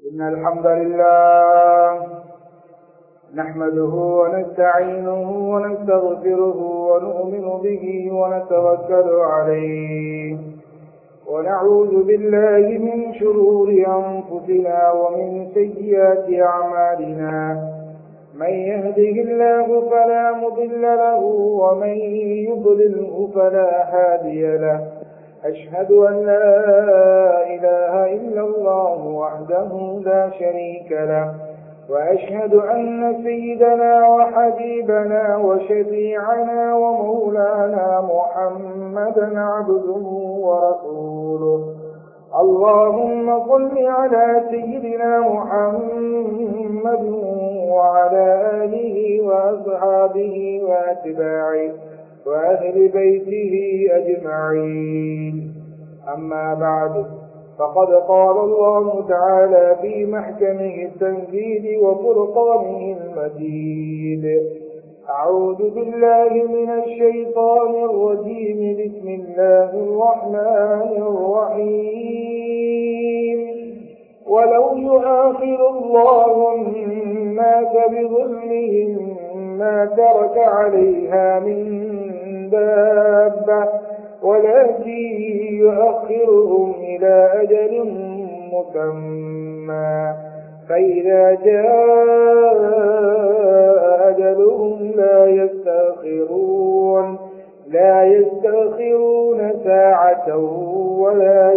إن الحمد لله نحمده ونستعينه ونستغفره ونؤمن به ونتوكل عليه ونعوذ بالله من شرور أنفسنا ومن سيئات أعمالنا من يهده الله فلا مضل له ومن يضلله فلا هادي له أشهد أن لا إله إلا الله وحده لا شريك له وأشهد أن سيدنا وحبيبنا وشفيعنا ومولانا محمدا عبده ورسوله اللهم صل على سيدنا محمد وعلى آله وأصحابه وأتباعه وأهل بيته أجمعين أما بعد فقد قال الله تعالى في محكمه التنزيل وفرقانه المجيد أعوذ بالله من الشيطان الرجيم بسم الله الرحمن الرحيم ولو يؤاخر الله الناس بظلمهم ما ترك عليها من دابة ولكن يؤخرهم إلى أجل مسمى فإذا جاء أجلهم لا يستأخرون لا يستأخرون ساعة ولا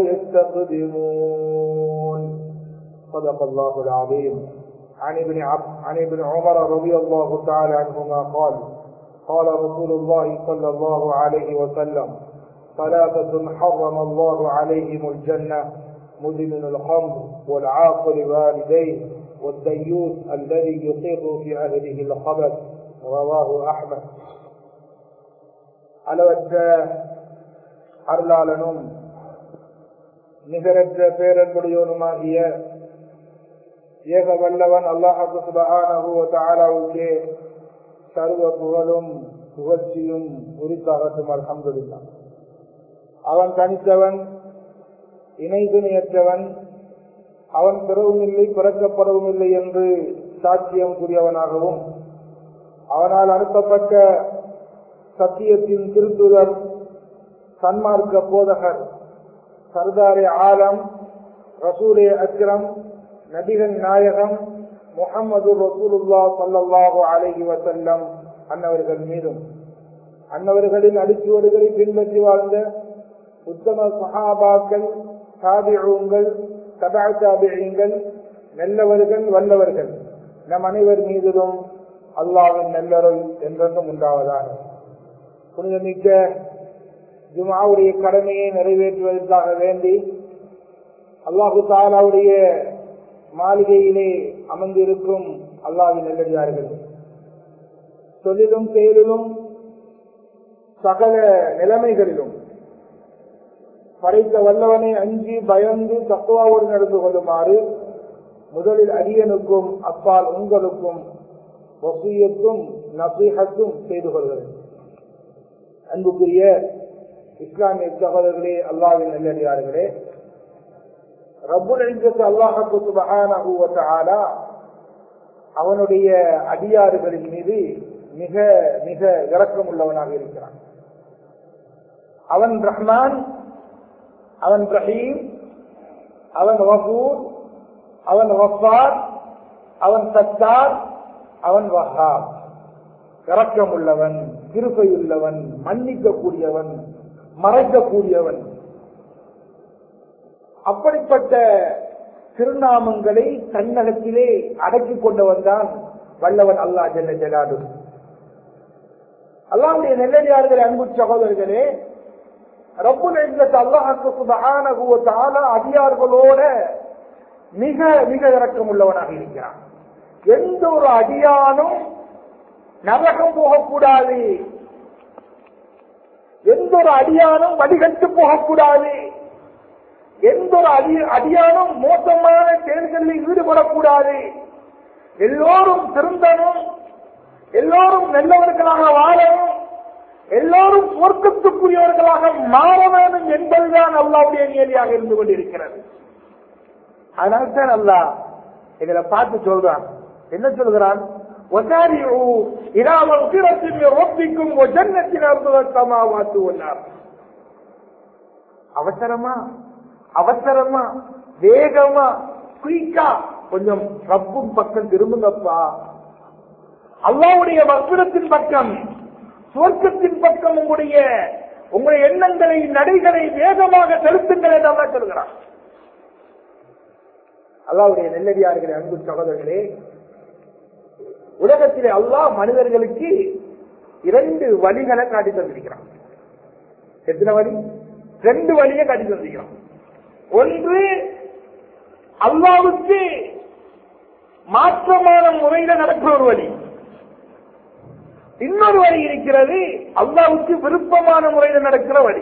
يستقدمون صدق الله العظيم عن ابن عب... عن ابن عمر رضي الله تعالى عنهما قال قال رسول الله صلى الله عليه وسلم ثلاثة حرم الله عليهم الجنة مدمن الخمر والعاقل والديه والديوث الذي يقر في أهله الخبث رواه أحمد அளவற்ற அருளாளனும் நிகரற்ற பேரன்புடையவனுமாகிய ஏக வல்லவன் அல்லாஹு சுபஹானஹுவத்தாலாவுக்கே சர்வ புகழும் புகழ்ச்சியும் உரித்தாகட்டும் அல்ஹம்துல்லா அவன் தனித்தவன் இணை துணையற்றவன் அவன் பிறவும் இல்லை பிறக்கப்படவும் இல்லை என்று சாட்சியம் கூறியவனாகவும் அவனால் அனுப்பப்பட்ட சத்தியத்தின் திருத்துதர் சன்மார்க்க போதகர் சர்தாரே ஆலம் ரசூலே அக்ரம் நபிகள் நாயகம் முகமது ரசூலுல்லா சல்லாஹூ அலஹி வசல்லம் அன்னவர்கள் மீதும் அன்னவர்களின் அடிச்சுவடுகளை பின்பற்றி வாழ்ந்த உத்தம சஹாபாக்கள் தாபிழங்கள் தபா தாபிழங்கள் நல்லவர்கள் வல்லவர்கள் நம் அனைவர் மீதிலும் அல்லாவின் நல்லருள் என்றென்றும் உண்டாவதாக புனிதமிக்க ஜுமாவுடைய கடமையை நிறைவேற்றுவதற்காக வேண்டி அல்லாஹு தாலாவுடைய மாளிகையிலே அமர்ந்திருக்கும் அல்லாவின் நல்லடியார்கள் சொல்லிலும் செயலிலும் சகல நிலைமைகளிலும் படைத்த வல்லவனை அஞ்சி பயந்து தத்துவாவோடு நடந்து கொள்ளுமாறு முதலில் அரியனுக்கும் அப்பால் உங்களுக்கும் வசியத்தும் நசீகத்தும் செய்து கொள்கிறது அன்புக்குரிய இஸ்லாமிய சகோதரர்களே அல்லாவின் நல்லடியார்களே ரப்புல் இஜத்து அல்லாஹு சுபஹான அவனுடைய அடியாறுகளின் மீது மிக மிக இறக்கம் உள்ளவனாக இருக்கிறான் அவன் ரஹ்மான் அவன் ரஹீம் அவன் வசூர் அவன் வஃபார் அவன் சத்தார் அவன் வஹாப் இறக்கம் உள்ளவன் கிருப்பையுள்ளவன் மன்னிக்கக்கூடியவன் மறைக்கக்கூடியவன் அப்படிப்பட்ட திருநாமங்களை தன்னகத்திலே அடக்கிக் கொண்டவன் தான் வல்லவன் அல்லா ஜெல்ல ஜலாடு அல்லாவுடைய நெல்லடியார்கள் அன்பு சகோதரர்களே ரப்பு நெஞ்சத்து அல்லாஹுக்கு சுபகான அடியார்களோட மிக மிக இறக்கம் உள்ளவனாக இருக்கிறான் எந்த ஒரு அடியானும் நரகம் போகக்கூடாது எந்த ஒரு அடியானும் வடிகட்டு போகக்கூடாது எந்த ஒரு அடி அடியானும் மோசமான செயல்களில் ஈடுபடக்கூடாது எல்லோரும் திருந்தனும் எல்லோரும் நல்லவர்களாக வாழவும் எல்லோரும் சொர்க்கத்துக்குரியவர்களாக மாற வேண்டும் என்பதுதான் அல்லாவுடைய நியதியாக இருந்து கொண்டிருக்கிறது அதனால்தான் அல்லாஹ் எங்களை பார்த்து சொல்றான் என்ன சொல்கிறான் وسارعوا إلى مغفرة من ربكم وجنة أرضها السماوات والأرض அவசரமா அவசரமா வேகமா குயிக்கா கொஞ்சம் ரப்பும் பக்கம் திரும்புங்கப்பா அல்லாவுடைய வஸ்திரத்தின் பக்கம் சுவர்க்கத்தின் பக்கம் உங்களுடைய உங்களுடைய எண்ணங்களை நடைகளை வேகமாக செலுத்துங்கள் என்று அல்லா சொல்கிறான் அல்லாவுடைய நெல்லடியார்களே அன்பு சகோதரர்களே உலகத்திலே அல்லாஹ் மனிதர்களுக்கு இரண்டு வழிகளை காட்டி தந்திருக்கிறான் எத்தனை வழி ரெண்டு வழியை காட்டி தந்திருக்கிறான் ஒன்று அல்லாவுக்கு மாற்றமான முறையில நடக்கிற ஒரு வழி இன்னொரு வழி இருக்கிறது அல்லாவுக்கு விருப்பமான முறையில் நடக்கிற வழி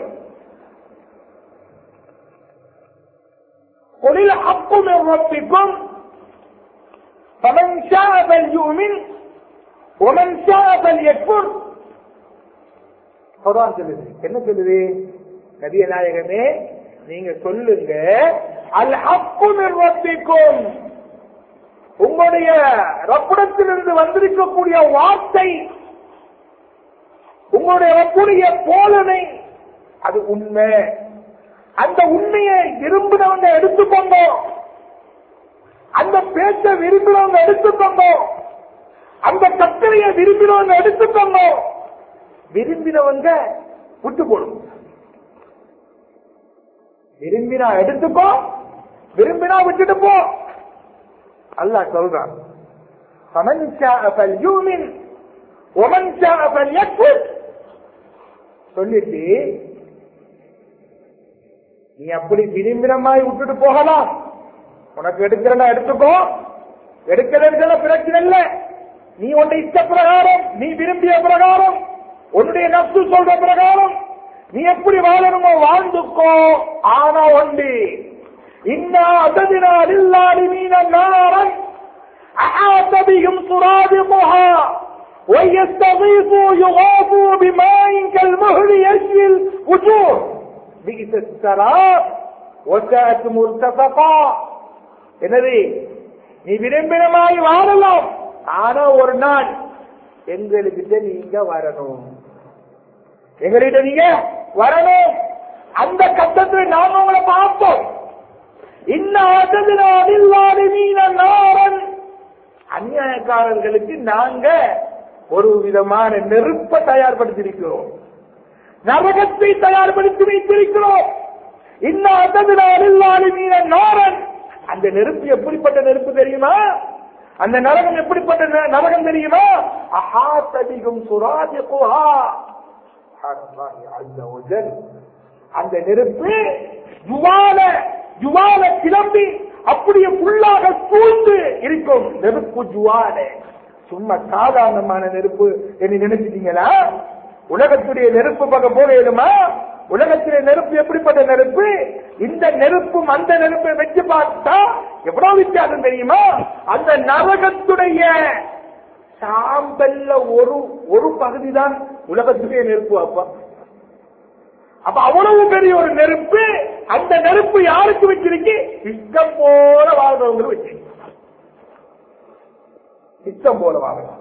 قل الحق من ربكم فمن شاء فليؤمن ومن شاء فليكفر குர்ஆன் சொல்லுது என்ன சொல்லுது நபிய நாயகமே நீங்க சொல்லுங்க அல் ஹக்கு மின் ரப்பிக்கும் உங்களுடைய ரப்பிடத்திலிருந்து வந்திருக்கக்கூடிய வார்த்தை உங்களுடைய ரப்புடைய போலனை அது உண்மை அந்த உண்மையை விரும்பினவங்க எடுத்துக்கொங்க அந்த பேச்ச விரும்பினவங்க எடுத்துக்கோங்க அந்த கட்டளையை விரும்பினவங்க எடுத்துக்கோங்க விரும்பினவங்க விட்டு போடும் விரும்பினா எடுத்துக்கோ விரும்பினா விட்டுட்டு போ அல்லாஹ் சொல்றான் فمن شاء فليؤمن ومن شاء فليكفر சொல்லிட்டு நீ அப்படி விரும்பினமாய் விட்டுட்டு போகலாம் உனக்கு எடுக்கிறனா எடுத்துக்கோ எடுக்கிறதுல பிரச்சனை இல்ல நீ உன்னை இஷ்ட பிரகாரம் நீ விரும்பிய பிரகாரம் உன்னுடைய நப்சு சொல்ற பிரகாரம் நீ எப்படி வாழணுமோ வாழ்ந்துக்கோ ஆனா ஒண்டி இன்னா அததினால் இல்லாடி மீன நாரன் அஹாத்தபியும் சுராதிமுகா ويستغيثوا يغاثوا بماء كالمهل يشوي الوجوه بئس السراب وساءت مرتفقا எனவே நீ விரும்பினமாய் வாழலாம் ஆனா ஒரு நாள் எங்கள்கிட்ட நீங்க வரணும் எங்கள்கிட்ட நீங்க வரணும் அந்த கட்டத்தில் நாங்க உங்களை பார்ப்போம் இன்னும் அநியாயக்காரர்களுக்கு நாங்க ஒரு விதமான நெருப்பை தயார்படுத்தியிருக்கிறோம் நரகத்தை தயார்படுத்தி வைத்திருக்கிறோம் இன்னும் அதனால் மீன நாரன் அந்த நெருப்பு எப்படிப்பட்ட நெருப்பு தெரியுமா அந்த நரகம் எப்படிப்பட்ட ந- நரகம் தெரியுமா அஹாத்ததிகும் சுராஜ குஹா அல்லாஹ் அஸ்ஸ வஜல். அந்த நெருப்பு ஜுவால ஜுவால கிளம்பி அப்படியே ஃபுல்லாக சூழ்ந்து இருக்கும் நெருப்பு ஜுவால சும்மா சாதாரணமான நெருப்பு என்று நினைச்சிட்டீங்களா உலகத்துடைய நெருப்பு பக்கம் போகலுமா உலகத்திலே நெருப்பு எப்படிப்பட்ட நெருப்பு இந்த நெருப்பும் அந்த நெருப்பை வச்சு பார்த்தா எவ்வளவு வித்தியாசம் தெரியுமா அந்த நரகத்துடைய சாம்பல்ல ஒரு ஒரு பகுதி தான் உலகத்துடைய நெருப்பு அப்பா அப்ப அவ்வளவு பெரிய ஒரு நெருப்பு அந்த நெருப்பு யாருக்கு வச்சிருக்கு இஷ்டம் போல வாழ்றவங்க வச்சிருக்கு இஷ்டம் போல வாழ்றவங்க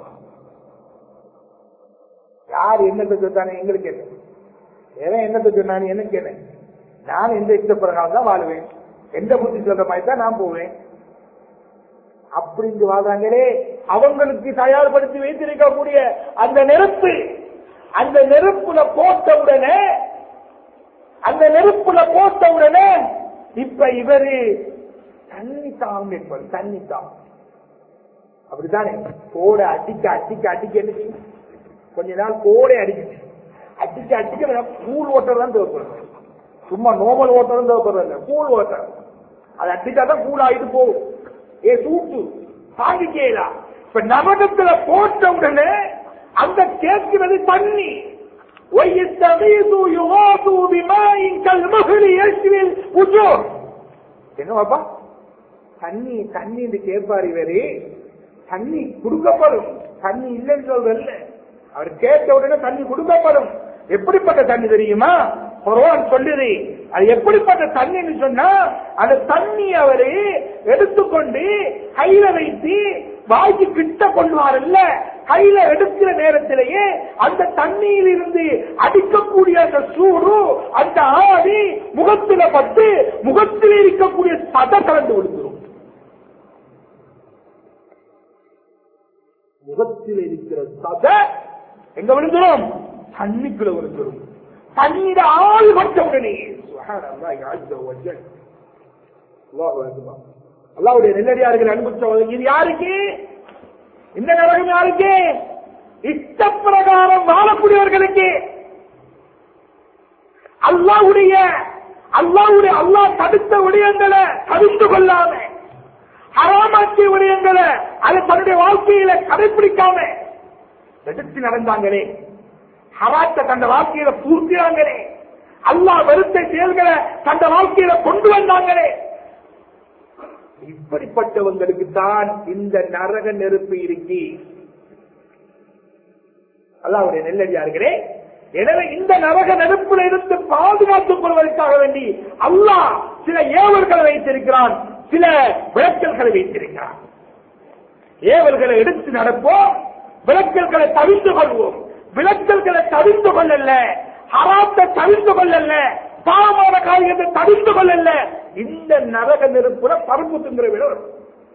யார் என்னத்தை சொன்னாங்க எங்களுக்கு என்ன எவன் என்னத்தை சொன்னானு எனக்கு என்ன நான் எந்த இஷ்ட பிரகாரம் தான் வாழுவேன் எந்த புத்தி சொல்ற மாதிரி தான் நான் போவேன் அப்படின்னு வாழ்றாங்களே அவங்களுக்கு தயார்படுத்தி வைத்திருக்கக்கூடிய அந்த நெருப்பு அந்த நெருப்புல போட்ட உடனே அந்த நெருப்புல போட்ட உடனே இப்ப இவரு தண்ணி தாம் என்பது தண்ணி தாம் அப்படித்தானே கோடை அடிக்க அடிக்க அடிக்க என்ன செய்யும்? கொஞ்ச நாள் கோடை அடிக்குது அடிக்க அடிக்க கூல் ஓட்டர் தான் தேவைப்படுது சும்மா நோமல் ஓட்டர் தான் தேவைப்படுறது இல்ல கூல் ஓட்டர் அது அடிச்சாதான் கூல் ஆயிட்டு போகும் ஏ சூட்டு தாங்கிக்கலாம் இப்ப நரகத்துல போட்ட உடனே அந்த கேட்கிறது தண்ணி وَيَسْتَغِيثُ يُغَاثُ بِمَاءٍ كَالْمُهْلِ يَشْوِي الْوُجُوهَ என்ன பாப்பா தண்ணி தண்ணி என்று கேட்பார் இவரு தண்ணி கொடுக்கப்படும் தண்ணி இல்லைன்னு சொல்றல்ல அவர் கேட்ட உடனே தண்ணி கொடுக்கப்படும் எப்படிப்பட்ட தண்ணி தெரியுமா குர்ஆன் சொல்லுது அது எப்படிப்பட்ட தண்ணின்னு சொன்னா அந்த தண்ணி அவரு எடுத்துக்கொண்டு கையில வைத்து வாய்க்கு கிட்ட கொள்வாரல்ல கையில எடுக்கிற நேரத்திலேயே அந்த தண்ணீரில் இருந்து அடிக்கக்கூடிய அந்த சூடு அந்த ஆவி முகத்தில பட்டு முகத்தில் இருக்கக்கூடிய சத கலந்து விழுந்துரும் முகத்தில் இருக்கிற சத எங்க விழுந்துரும் தண்ணிக்குள்ள விழுந்துரும் தண்ணீர் ஆள் பட்ட உடனே சுப்ஹானல்லாஹி அஸ்ஸ வஜல். அல்லாஹு அக்பர். அல்லாஹ்வுடைய நெல்லடியார்கள் அன்பு சகோதரர், இது யாருக்கு இந்த நரகம் யாருக்கு இஷ்டப்பிரகாரம் வாழக்கூடியவர்களுக்கு அல்லாஹ்வுடைய அல்லாஹ்வுடைய அல்லாஹ் தடுத்த விடயங்களை தவிர்த்து கொள்ளாம ஹராமாக்கிய விடயங்களை அதை தன்னுடைய வாழ்க்கையில கடைபிடிக்காம எடுத்து நடந்தாங்களே ஹராத்த தந்த வாழ்க்கையில பூர்த்தியாங்களே அல்லாஹ் வெறுத்த செயல்களை தந்த வாழ்க்கையில கொண்டு வந்தாங்களே இப்படிப்பட்டவங்களுக்கு தான் இந்த நரக நெருப்பு இருக்கி அல்லாவுடைய நெல்லடியார்களே எனவே இந்த நரக நெருப்பில் இருந்து பாதுகாத்துக் கொள்வதற்காக வேண்டி அல்லாஹ் சில ஏவல்களை வைத்திருக்கிறான் சில விளக்கல்களை வைத்திருக்கிறான் ஏவல்களை எடுத்து நடப்போம் விளக்கல்களை தவிர்த்து கொள்வோம் விளக்கல்களை தவிர்த்து கொள்ளல ஹராத்தை தவிர்த்து கொள்ளல பாவமான காரியத்தை தவிர்த்து கொள்ளல இந்த நரக நெருப்புல பருப்பு திங்கிற விட வரும்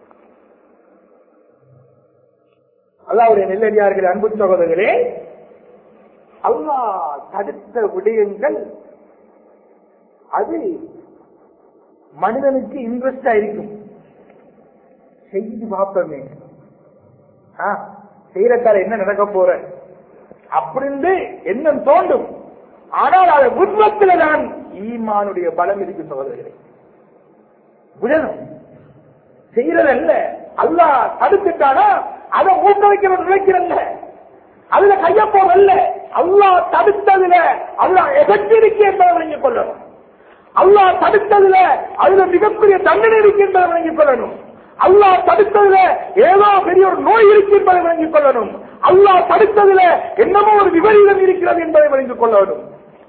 அல்லாவுடைய நெல்லடியார்கள் அன்பு சகோதரர்களே அல்லாஹ் தடுத்த விடயங்கள் அது மனிதனுக்கு இன்ட்ரெஸ்டா இருக்கும் செய்து பார்ப்போமே ஆ, செய்யறதால என்ன நடக்க போற அப்படின்னு எண்ணம் தோண்டும் ஆனால் அது உண்மத்தில் தான் ஈமானுடைய பலம் இருக்கு சகோதரர்களே விடணும் செய்யறதல்ல அல்லாஹ் தடுத்துட்டானா அதை மூக்க வைக்கிறது நினைக்கிறல்ல அதுல கைய போறல்ல அல்லாஹ் தடுத்ததுல அல்லாஹ் எகச்சிருக்கு என்பதை விளங்கிக் கொள்ளணும் அல்லாஹ் தடுத்ததுல அதுல மிகப்பெரிய தண்டனை இருக்கு என்பதை விளங்கிக் கொள்ளணும் அல்லாஹ் தடுத்ததுல ஏதோ பெரிய ஒரு நோய் இருக்கு என்பதை விளங்கிக் கொள்ளணும் அல்லாஹ் தடுத்ததுல என்னமோ ஒரு விபரீதம் இருக்கிறது என்பதை விளங்கிக் கொள்ளணும்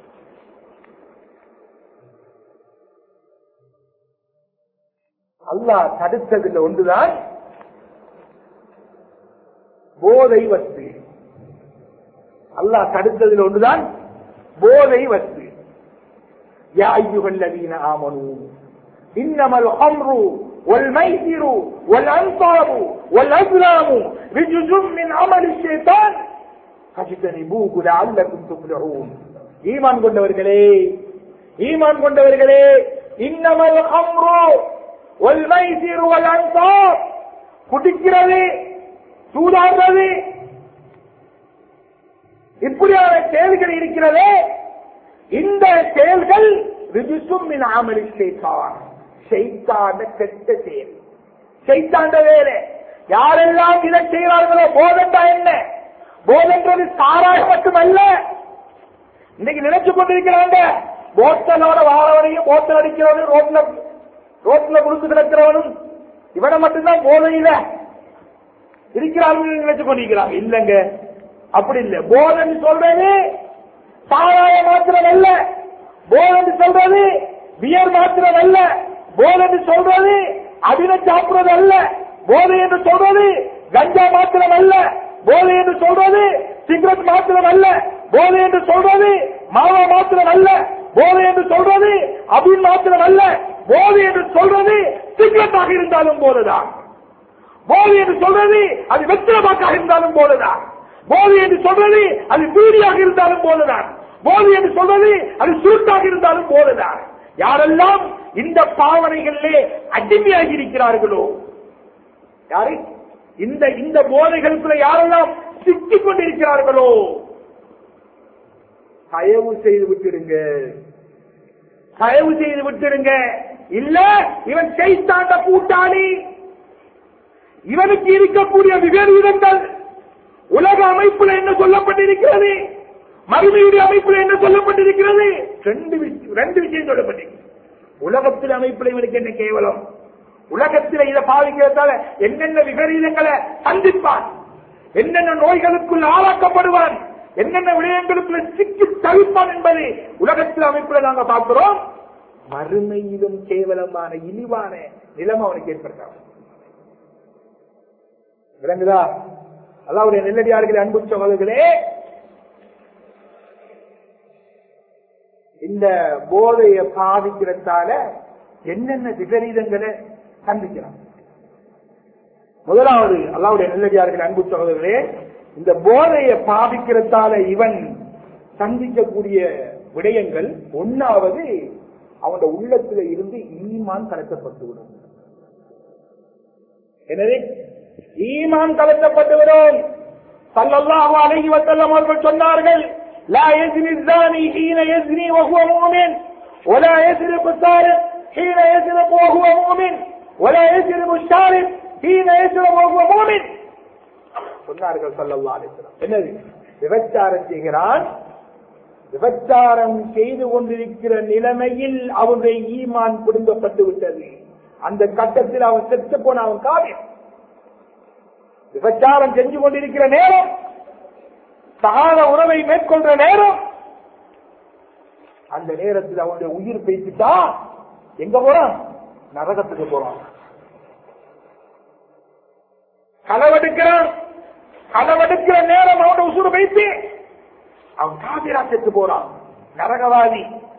அல்லாஹ் தடுத்ததுல ஒன்றுதான் போதை வஸ்து அல்லாஹ் தடுத்ததில் ஒன்றுதான் போதை வஸ்து யா ஐயுகல்லதீன ஆமனு إنما الخمر والميسر والأنصاب والأزلام رجز من عمل الشيطان فاجتنبوه لعلكم تفلحون ஈமான் கொண்டவர்களே ஈமான் கொண்டவர்களே இன்னமல் ஹம்ரு வல் மைசிர் வல் அன்சாப் குடிக்கிறது சூதாடுறது இப்படியான செயல்கள் இருக்கிறதே இந்த செயல்கள் ரிஜிசும் மின் அமலி செய்தான் செய்தாண்ட கெட்ட செயல் செய்தாண்ட வேறு யாரெல்லாம் இதை செய்கிறார்களோ போதண்டா என்ன போதன்றது சாராக மட்டுமல்ல இன்னைக்கு நினைச்சு கொண்டிருக்கிறாங்க போத்தலோட வாரவனையும் போத்தல் அடிக்கிறவனும் ரோட்ல ரோட்ல குடிச்சு கிடக்கிறவனும் இவனை மட்டும்தான் போதையில இருக்கிறார்கள் நினைச்சு கொண்டிருக்கிறாங்க இல்லங்க அப்படி இல்ல போதன் சொல்றது சாராய மாத்திரம் அல்ல போதன் சொல்றது பியர் மாத்திரம் அல்ல போதன் சொல்றது அபின சாப்பிடுறது அல்ல போதை என்று சொல்றது கஞ்சா மாத்திரம் அல்ல போதை என்று சொல்றது சிகரெட் மாத்திரம் அல்ல போதை என்று சொல்றது மாவா மாத்திரம் அல்ல போதை என்று சொல்றது அபின் மாத்திரம் அல்ல போதை என்று சொல்றது சிகரெட்டாக இருந்தாலும் போதுதான் போதை என்று சொல்றது அது வெற்றிடமாக்காக இருந்தாலும் போதுதான் போதை என்று சொல்றது அது பீடியாக இருந்தாலும் போதுதான் போதை என்று சொல்றது அது சுருட்டாக இருந்தாலும் போதுதான் யாரெல்லாம் இந்த பாவனைகளிலே அடிமையாகி இருக்கிறார்களோ யாரு இந்த இந்த போதைகளுக்குள்ள யாரெல்லாம் சிக்கிக் கொண்டிருக்கிறார்களோ தயவு செய்து விட்டுடுங்க தயவு செய்து விட்டுடுங்க இல்ல இவன் செய்தாண்ட கூட்டாளி இவனுக்கு இருக்கக்கூடிய விபரீதங்கள் உலக அமைப்புல என்ன சொல்லப்பட்டிருக்கிறது மறுமையுடைய அமைப்புல என்ன சொல்லப்பட்டிருக்கிறது ரெண்டு விஷயம் ரெண்டு விஷயம் சொல்லப்பட்டிருக்கிறது உலகத்தில் அமைப்புல இவனுக்கு என்ன கேவலம் உலகத்தில் இதை பாதிக்கிறதால என்னென்ன விபரீதங்களை சந்திப்பான் என்னென்ன நோய்களுக்குள் ஆளாக்கப்படுவான் என்னென்ன விடயங்களுக்குள்ள சிக்கி தவிப்பான் என்பதை உலகத்தில் அமைப்புல நாங்க பார்க்கிறோம் மறுமையிலும் கேவலமான இழிவான நிலைமை அவனுக்கு ஏற்படுத்தாங்க விளங்குதா அல்லாவுடைய நெல்லடியார்களே அன்பு சகோதரர்களே இந்த போதையை பாதிக்கிறதால என்னென்ன விபரீதங்களை சந்திக்கிறான் முதலாவது அல்லாவுடைய நெல்லடியார்கள் அன்பு சகோதரர்களே இந்த போதையை பாதிக்கிறதால இவன் சந்திக்கக்கூடிய விடயங்கள் ஒன்னாவது அவனோட உள்ளத்துல இருந்து ஈமான் கலக்கப்பட்டுவிடும் எனவே ஈமான் கலக்கப்பட்டுவிடும் சல்லல்லாஹு அலைஹி வஸல்லம் அவர்கள் சொன்னார்கள் لا يزني الزاني حين يزني وهو مؤمن ولا يسرق السارق حين يسرق وهو مؤمن ولا يسرق الشارب حين يسرق وهو مؤمن சொன்னார்கள் சல்லல்லாஹு அலைஹி வஸல்லம் என்னது விபச்சாரம் செய்கிறான் விபச்சாரம் செய்து கொண்டிருக்கிற நிலைமையில் அவனுடைய ஈமான் குடும்பப்பட்டு விட்டது அந்த கட்டத்தில் அவன் செத்து போன அவன் காவியம் விபச்சாரம் செஞ்சு கொண்டிருக்கிற நேரம் தகாத உறவை மேற்கொள்ற நேரம் அந்த நேரத்தில் அவனுடைய உயிர் பேசிட்டா எங்க போறான் நரகத்துக்கு போறான் களவெடுக்கிறான் களவெடுக்கிற நேரம் அவனுடைய உசுறு வைத்து அவன் காவிரா செத்து போறான் நரகவாதி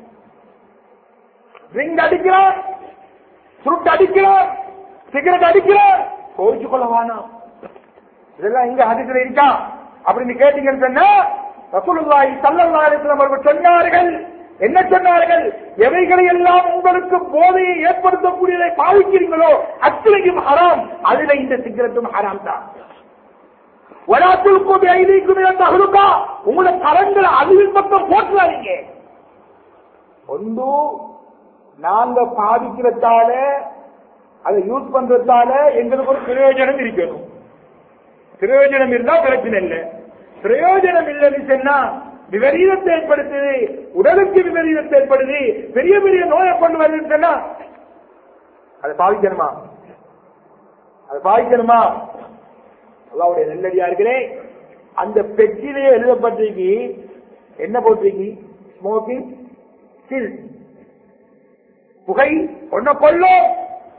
ரிங் அடிக்கிறான் சுருட்டு அடிக்கிறான் சிகரெட் அடிக்கிறான் கோவிச்சு கொள்ள வேணாம் இதெல்லாம் இங்க ஹதீஸ்ல இருக்கா அப்படின்னு கேட்டீங்கன்னு சொன்னா ரசூலுல்லாஹி ஸல்லல்லாஹு அலைஹி வஸல்லம் அவர்கள் சொன்னார்கள் என்ன சொன்னார்கள் எவைகளை எல்லாம் உங்களுக்கு போதையை ஏற்படுத்தக்கூடியதை பாவிக்கிறீங்களோ அத்தனையும் ஹராம் அதுல இந்த சிகரெட்டும் ஹராம் தான் வராத்துக்கும் ஐதீக்கும் இழந்த அருக்கா உங்களோட கரங்களை அழிவின் பக்கம் போட்டுறாதீங்க ஒன்று நாங்க பாதிக்கிறதால அதை யூஸ் பண்றதால எங்களுக்கு ஒரு பிரயோஜனம் இருக்கணும் பிரயோஜனம் இருந்தா பிரச்சனை இல்லை பிரயோஜனம் இல்லைன்னு சொன்னா விபரீதத்தை ஏற்படுத்துது உடலுக்கு விபரீதத்தை ஏற்படுது பெரிய பெரிய நோயை கொண்டு வருதுன்னு சொன்னா அதை பாவிக்கணுமா அதை பாவிக்கணுமா அல்லாவுடைய நெல்லடியார்களே அந்த பெட்டிலே எழுதப்பட்டிருக்கு என்ன போட்டிருக்கு ஸ்மோக்கிங் கில் புகை ஒன்ன கொல்லும்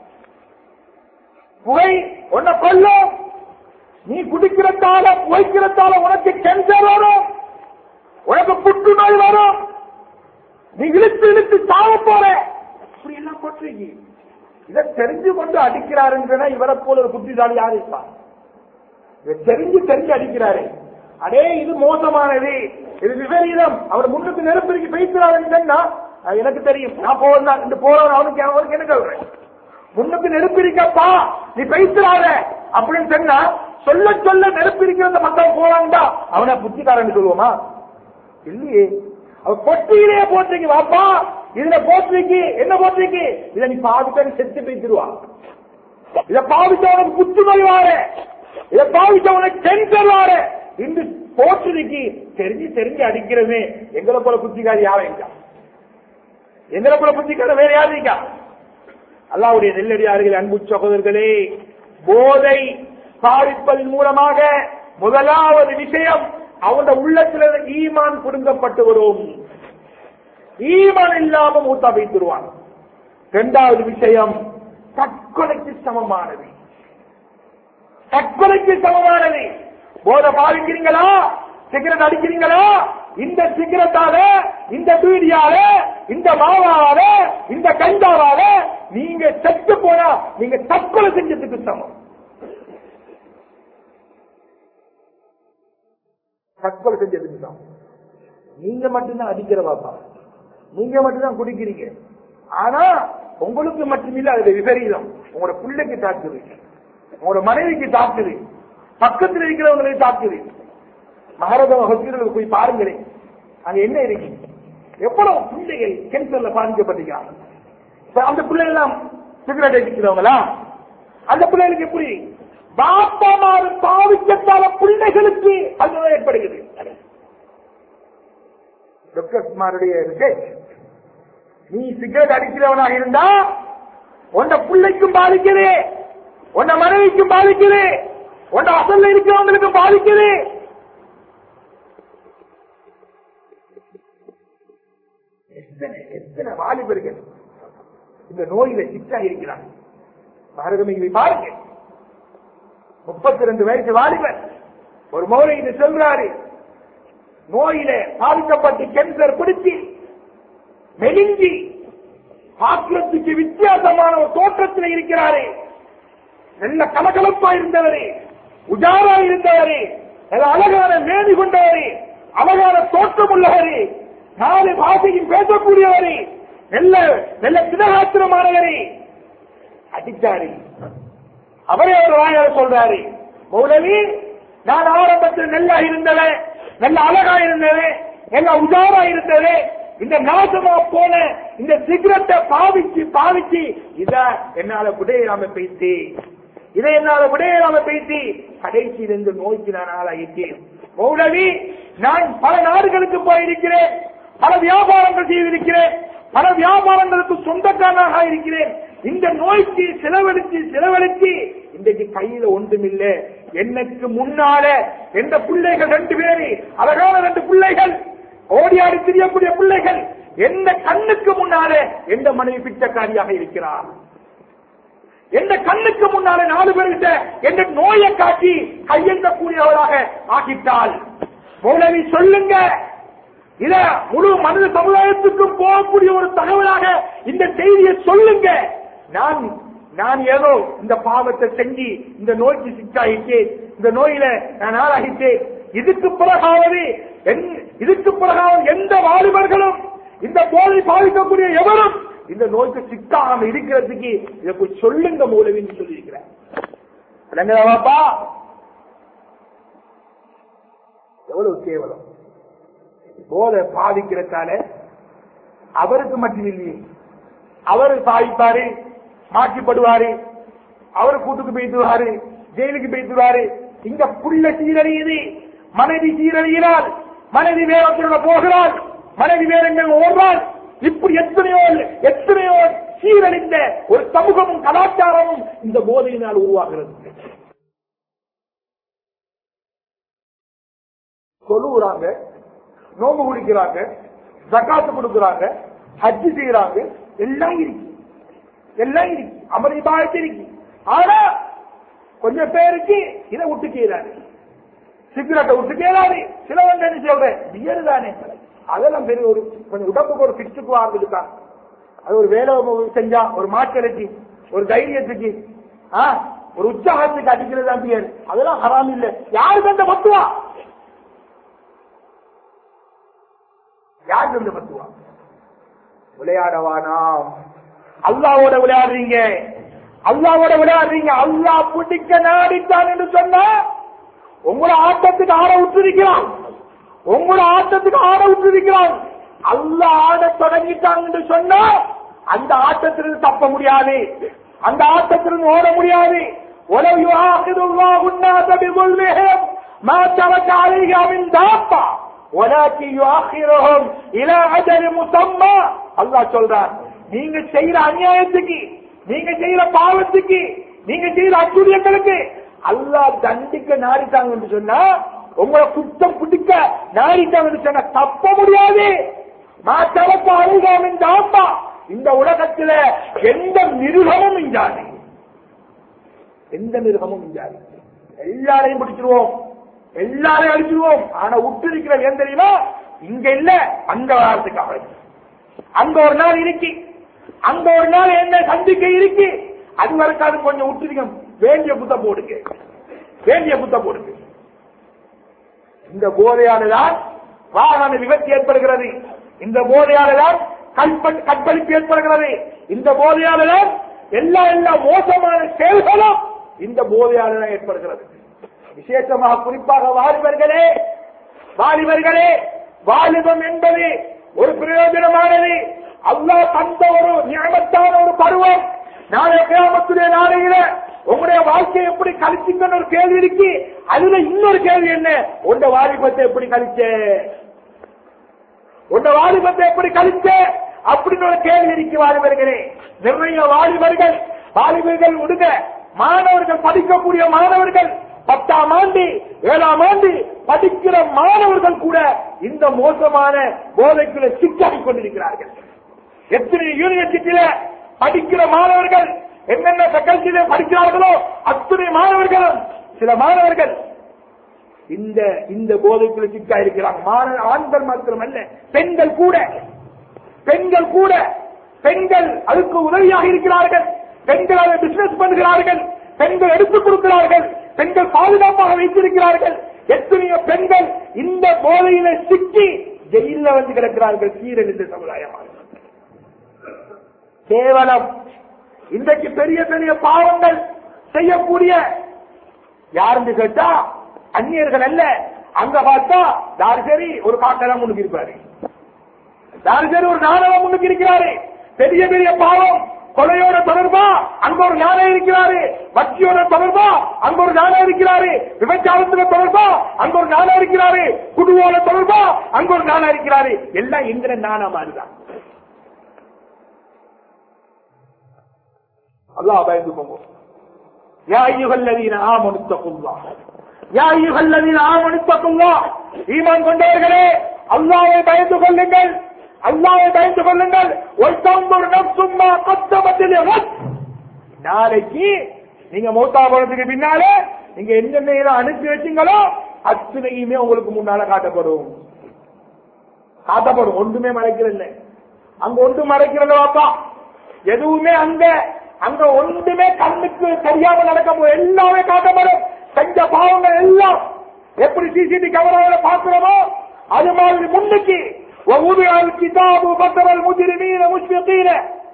புகை ஒன்ன கொல்லும் நீ குடிக்கிறதால புகைக்கிறதால உனக்கு கேன்சர் வரும் உனக்கு புற்றுநோய் வரும் நீ இழுத்து இழுத்து சாவ போற இப்படி எல்லாம் போட்டிருக்கு இதை தெரிஞ்சு கொண்டு அடிக்கிறாருன்றா இவரை போல ஒரு புத்திசாலி யாரு இருப்பான் இதை தெரிஞ்சு தெரிஞ்சு அடிக்கிறாரு அடே இது மோசமானது இது விபரீதம் அவர் முன்னுக்கு நெருப்பிற்கு பேசுறாருன்னு சொன்னா அது எனக்கு தெரியும் நான் போறேன் இந்த போறவன் அவனுக்கு அவனுக்கு என்ன சொல்றேன் முன்னுக்கு நெருப்பிருக்கப்பா நீ பேசுறாத அப்படின்னு சொன்னா சொல்ல சொல்ல நெருப்பிருக்கிற அந்த மக்கள் போறான்டா அவனை புத்திக்காரன் சொல்லுவோமா இல்லையே அவன் பொட்டியிலே போட்டிருக்கு வாப்பா இதுல போட்டிருக்கு என்ன போட்டிருக்கு இதை நீ பாவிக்க செத்து பேசிடுவா இதை பாவிச்ச உனக்கு புத்துநோய் வார இதை பாவிச்ச உனக்கு கேன்சர் வார இந்த போட்டிருக்கு தெரிஞ்சு தெரிஞ்சு அடிக்கிறது எங்களை போல புத்திக்காரி யாரும் எங்களை போல புத்திக்கார வேற யாரும் இருக்கா அல்லாவுடைய நெல்லடியார்கள் அன்பு சகோதரர்களே போதை பாதிப்பல் மூலமாக முதலாவது விஷயம் அவனோட உள்ளத்துல ஈமான் புடுங்கப்பட்டு வரும் ஈமான் இல்லாம மூத்தா வைத்துருவான் இரண்டாவது விஷயம் தற்கொலைக்கு சமமானது தற்கொலைக்கு சமமானது போதை பாவிக்கிறீங்களா சிகரெட் அடிக்கிறீங்களா இந்த சிகரெட்டால இந்த பீடியால இந்த மாவால இந்த கஞ்சாவால நீங்க செத்து போனா நீங்க தற்கொலை செஞ்சதுக்கு சமம் தற்கொலை செஞ்சதுக்கு சமம் நீங்க மட்டும்தான் அடிக்கிற பாப்பா நீங்க மட்டும்தான் குடிக்கிறீங்க ஆனா உங்களுக்கு மட்டுமில்ல அது விபரீதம் உங்களோட பிள்ளைக்கு தாக்குது உங்களோட மனைவிக்கு தாக்குது பக்கத்தில் இருக்கிறவங்களுக்கு தாக்குது மகாராஜா ஹாஸ்பிட்டலுக்கு போய் பாருங்களேன் அங்க என்ன இருக்கு எவ்வளவு பிள்ளைகள் கேன்சர்ல பாதிக்கப்பட்டிருக்காங்க இப்ப அந்த பிள்ளைகள் எல்லாம் சிகரெட் அடிக்கிறவங்களா அந்த பிள்ளைகளுக்கு எப்படி பாப்பாமாறு பாவிக்கத்தால பிள்ளைகளுக்கு அது ஏற்படுகிறது டாக்டர் குமாருடைய ரிசர்ச் நீ சிகரெட் அடிக்கிறவனாக இருந்தா உன்ன பிள்ளைக்கும் பாதிக்குது உன்ன மனைவிக்கும் பாதிக்குது உன்ன அசல்ல இருக்கிறவங்களுக்கும் பாதிக்குது எத்தனை எத்தனை வாலிபர்கள் இந்த நோயில சிக்கா இருக்கிறாங்க பாரதம் இதை பாருங்க முப்பத்தி ரெண்டு வயசு வாலிபன் ஒரு மௌலை இது சொல்றாரு நோயில பாதிக்கப்பட்டு கேன்சர் பிடிச்சி மெலிஞ்சி பாத்திரத்துக்கு வித்தியாசமான ஒரு தோற்றத்தில் இருக்கிறாரே நல்ல கலகலப்பா இருந்தவரே உஜாரா இருந்தவரே நல்ல அழகான மேனி கொண்டவரே அழகான தோற்றம் உள்ளவரே நாலு பாஷையில் பேசக்கூடியவரே நல்ல நல்ல சிதகாத்திரமானவரே அடிச்சாரு அவரே ஒரு வாயால சொல்றாரு மௌலவி நான் ஆரம்பத்தில் நல்லா இருந்தவன் நல்ல அழகா இருந்தவன் நல்ல உஜாரா இருந்தவன் இந்த நாசமா போன இந்த சிகரெட்டை பாவிச்சு பாவிச்சு இத என்னால விடையாம பேசி இதை என்னால விடையாம பேசி கடைசியில் இந்த நோய்க்கு நான் ஆளாயிட்டேன் மௌலவி நான் பல நாடுகளுக்கு போயிருக்கிறேன் பல வியாபாரங்கள் செய்திருக்கிறேன் பல வியாபாரங்களுக்கு சொந்தக்காரனாக இருக்கிறேன் இந்த நோய்க்கு செலவழிச்சு செலவழிச்சு இன்றைக்கு கையில ஒன்றுமில்ல எனக்கு முன்னால எந்த பிள்ளைகள் ரெண்டு பேரு அழகான ரெண்டு பிள்ளைகள் ஓடியாடி திரியக்கூடிய பிள்ளைகள் எந்த கண்ணுக்கு முன்னாலே எந்த மனைவி பிச்சைக்காரியாக இருக்கிறார் எந்த கண்ணுக்கு முன்னாலே நாலு பேர்கிட்ட எந்த நோயை காட்டி கையெழுத்தக்கூடியவராக ஆகிட்டால் மௌலவி சொல்லுங்க இத முழு மனித சமுதாயத்துக்கும் போகக்கூடிய ஒரு தகவலாக இந்த செய்தியை சொல்லுங்க நான் நான் ஏதோ இந்த பாவத்தை செஞ்சு இந்த நோய்க்கு சிக்காயிட்டேன் இந்த நோயில நான் ஆளாகிட்டேன் இதுக்கு பிறகாவது என்- இதுக்கு பிறகாவது எந்த வாலிபர்களும் இந்த போதை பாதிக்கக்கூடிய எவரும் இந்த நோய்க்கு சிக்காம இருக்கிறதுக்கு இதை போய் சொல்லுங்க மூலவின்னு சொல்லியிருக்கிறேன் விளங்குதாவாப்பா எவ்வளவு கேவலம் போதை பாதிக்கிறதால அவருக்கு மட்டும் இல்லையே அவர் பாதிப்பாரு மாற்றிப்படுவாரு அவர் கூட்டுக்கு போயிட்டுவாரு ஜெயிலுக்கு போயிட்டுவாரு இங்க புள்ள சீரழியுது மனைவி சீரழியினால் மனைவி வேறொருத்தரோட போகிறாள் மனைவி வேற எங்க ஓடுறாள் இப்படி எத்தனையோ எத்தனையோ சீரழிந்த ஒரு சமூகமும் கலாச்சாரமும் இந்த போதையினால் உருவாகிறது சொல்லுகிறாங்க நோம்பு குடிக்கிறாங்க ஜக்காத்து கொடுக்கறாங்க ஹஜ்ஜி செய்யறாங்க எல்லாம் இருக்கு எல்லாம் இருக்கு அமளி பாயத்து இருக்கு ஆனா கொஞ்சம் பேருக்கு இதை விட்டு செய்யறாரு சிகரெட்டை விட்டு செய்யறாரு சிலவங்க என்ன சொல்றேன் பியர் தானே அதெல்லாம் பெரிய ஒரு கொஞ்சம் உடம்புக்கு ஒரு பிச்சுக்கு வாழ்ந்துருக்காங்க அது ஒரு வேலை செஞ்சா ஒரு மாற்றலுக்கு ஒரு தைரியத்துக்கு ஆ, ஒரு உற்சாகத்துக்கு அடிக்கிறது தான் பியர் அதெல்லாம் ஹராம் இல்ல யாருக்கு அந்த பத்துவா யாருக்கு அந்த பத்துவா விளையாடவானாம் அல்லாவோட விளையாடுறீங்க அல்லாவோட விளையாடுறீங்க அல்லாஹ் பிடிக்க நாடித்தான் என்று சொன்னா உங்களோட ஆட்டத்துக்கு ஆட விட்டுருக்கிறான் உங்களோட ஆட்டத்துக்கு ஆட விட்டுருக்கிறான் அல்லாஹ் ஆட தொடங்கிட்டாங்க என்று சொன்னா அந்த ஆட்டத்திலிருந்து தப்ப முடியாது அந்த ஆட்டத்திலிருந்து ஓட முடியாது ولو يؤاخذ الله الناس بظلمهم ما ترك عليها من دابة ولكن يؤخرهم الى اجل مسمى அல்லாஹ் சொல்றார் நீங்க செய்யற அநியாயத்துக்கு நீங்க செய்யற பாவத்துக்கு நீங்க செய்யற அச்சுரியங்களுக்கு அல்லாஹ் தண்டிக்க நாடிட்டாங்க என்று சொன்னா உங்களை குற்றம் பிடிக்க நாடிட்டாங்க என்று சொன்னா தப்ப முடியாது மாற்றவப்ப அருகாமின் தாப்பா இந்த உலகத்துல எந்த மிருகமும் இஞ்சாது எந்த மிருகமும் இஞ்சாது எல்லாரையும் பிடிச்சிருவோம் எல்லாரையும் அடிச்சிருவோம் ஆனா விட்டு இருக்கிறது ஏன் தெரியுமா இங்க இல்ல அங்க வாரத்துக்காக அங்க ஒரு நாள் இருக்கு அங்க ஒரு நாள் என்ன சந்திக்க இருக்கு அது வரைக்கும் அது கொஞ்சம் விட்டுருங்க வேண்டிய புத்த போடுங்க வேண்டிய புத்த போடுங்க இந்த போதையானதான் வாகன விபத்து ஏற்படுகிறது இந்த போதையானதான் கற்ப- கற்பழிப்பு ஏற்படுகிறது இந்த போதையானதான் எல்லா எல்லா மோசமான செயல்களும் இந்த போதையானதான் ஏற்படுகிறது விசேஷமாக குறிப்பாக வாலிபர்களே வாலிபர்களே வாலிபம் என்பது ஒரு பிரயோஜனமானது அல்லாஹ் தந்த ஒரு நியமத்தான ஒரு பருவம் நாளை கிராமத்துடைய நாளையில உங்களுடைய வாழ்க்கையை எப்படி கழிச்சுங்கன்னு ஒரு கேள்வி இருக்கு அதுல இன்னொரு கேள்வி என்ன உண்ட வாலிபத்தை எப்படி கழிச்ச உண்ட வாலிபத்தை எப்படி கழிச்ச அப்படின்னு ஒரு கேள்வி இருக்கு வாலிபர்களே நிறைய வாலிபர்கள் வாலிபர்கள் விடுங்க மாணவர்கள் படிக்கக்கூடிய மாணவர்கள் பத்தாம் ஆண்டு ஏழாம் ஆண்டு படிக்கிற மாணவர்கள் கூட இந்த மோசமான போதைக்குள்ள சிக்காடிக் கொண்டிருக்கிறார்கள் எத்தனை யூனிவர்சிட்டியில படிக்கிற மாணவர்கள் என்னென்ன ஃபேக்கல்டியில படிக்கிறார்களோ அத்தனை மாணவர்களும் சில மாணவர்கள் இந்த இந்த போதைக்குள்ள சிக்கா இருக்கிறாங்க மாணவ ஆண்கள் மாத்திரம் அல்ல பெண்கள் கூட பெண்கள் கூட பெண்கள் அதுக்கு உதவியாக இருக்கிறார்கள் பெண்கள் அதை பிசினஸ் பண்ணுகிறார்கள் பெண்கள் எடுத்துக் கொடுக்கிறார்கள் பெண்கள் பாதுகாப்பாக வைத்திருக்கிறார்கள் எத்தனையோ பெண்கள் இந்த போதையில சிக்கி ஜெயில வந்து கிடக்கிறார்கள் சீரழிந்த சமுதாயமாக கேவலம் இன்றைக்கு பெரிய பெரிய பாவங்கள் செய்யக்கூடிய யாருன்னு கேட்டா அந்நியர்கள் அல்ல அங்க பார்த்தா தார்சரி ஒரு காட்டெல்லாம் முன்னுக்கு இருப்பாரு தார்சரி ஒரு நாடகம் முன்னுக்கு இருக்கிறாரு பெரிய பெரிய பாவம் கொலையோட தொடர்பா அங்க ஒரு ஞானம் இருக்கிறாரு வட்டியோட தொடர்பா அங்க ஒரு ஞானம் இருக்கிறாரு விபச்சாரத்துல தொடர்பா அங்க ஒரு ஞானம் இருக்கிறாரு குடுவோட தொடர்பா அங்க ஒரு ஞானம் இருக்கிறாரு எல்லாம் எங்கிற ஞானம் மாதிரிதான் அல்லாஹ் பயந்துக்கோங்க யா ஐயுகல்லதீன ஆமனு தக்குல்லாஹ் யா ஐயுகல்லதீன ஆமனு தக்குல்லாஹ் ஈமான் கொண்டவர்களே அல்லாஹ்வை பயந்து கொள்ளுங்கள் அல்லாஹ்வை பயந்து கொள்ளுங்கள் ஒருத்தவங்க நப்சும்மா கத்தமத்தில் நாளைக்கு நீங்க மௌத்தா போறதுக்கு பின்னாலே நீங்க என்னென்ன அனுப்பி வச்சீங்களோ அத்தனையுமே உங்களுக்கு முன்னால காட்டப்படும் காட்டப்படும் ஒன்றுமே மறைக்கிறதில்லை அங்க ஒன்று மறைக்கிறது பாப்பா எதுவுமே அங்க அங்க ஒன்றுமே கண்ணுக்கு தெரியாம நடக்க போது எல்லாமே காட்டப்படும் செஞ்ச பாவங்கள் எல்லாம் எப்படி சிசிடி கேமராவில பாக்குறோமோ அது மாதிரி முன்னுக்கு ووضع الكتاب فترى المجرمين مشفقين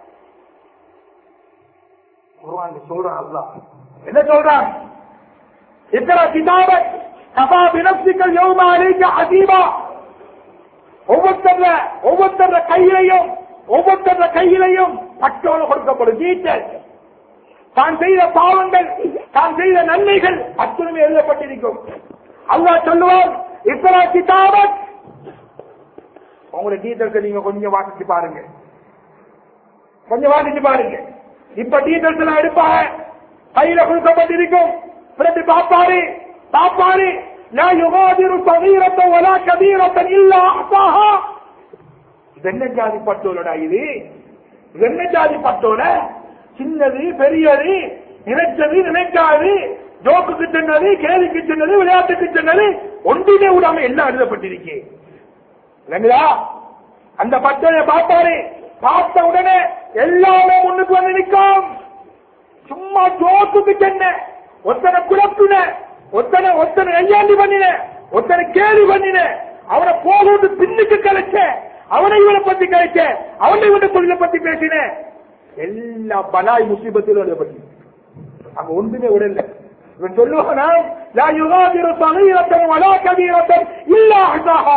குர்ஆன்ல சொல்றான் அல்லாஹ் என்ன சொல்றான் இத்தனை கிதாபத் கபா பினப்சிக்கல் யௌம அலைக்க ஹசீபா ஒவ்வொருத்தர ஒவ்வொருத்தர கையிலையும் ஒவ்வொருத்தர கையிலையும் பட்டோடு கொடுக்கப்படும் டீட்டெயில் தான் செய்த பாவங்கள் தான் செய்த நன்மைகள் அத்தனை எழுதப்பட்டிருக்கும் அல்லாஹ் சொல்லுவான் இத்தனை கிதாபத் உங்களோட டீட்டெயில்ஸ் நீங்க கொஞ்சம் வாசிச்சு பாருங்க கொஞ்சம் வாசிச்சு பாருங்க இப்ப டீட்டெயில்ஸ் எல்லாம் எடுப்பாங்க கையில கொடுக்கப்பட்டிருக்கும் பிறகு பாப்பாரு பாப்பாரு நான் யுகாதிரு சதீரத்தை ஒலா கபீரத்தன் இல்ல அப்பாஹா வெண்ண ஜாதி பட்டோலடா இது வெண்ண ஜாதி பட்டோல சின்னது பெரியது நினைச்சது நினைக்காது ஜோக்குக்கு சொன்னது கேலிக்கு சொன்னது விளையாட்டுக்கு சொன்னது ஒன்றுமே விடாம எல்லாம் எழுதப்பட்டிருக்கு இல்லைங்களா அந்த பட்டனை பார்த்தாரு பார்த்த உடனே எல்லாமே முன்னுக்கு வந்து நிற்கும் சும்மா ஜோக்குக்கு சென்ன ஒத்தனை குழப்பின ஒத்தனை ஒத்தனை நெய்யாண்டி பண்ணின ஒத்தனை கேலி பண்ணின அவனை போகுது பின்னுக்கு கலைச்ச அவனை இவனை பத்தி கலைச்ச அவனை இவனை தொழிலை பத்தி பேசின எல்லா பலாய் முசீபத்திலும் எழுதப்பட்டு அங்க ஒன்றுமே விடல இவன் சொல்லுவானா லா யுகாதிரு சகீரத்தன் வலா கபீரத்தன் இல்லா அசாஹா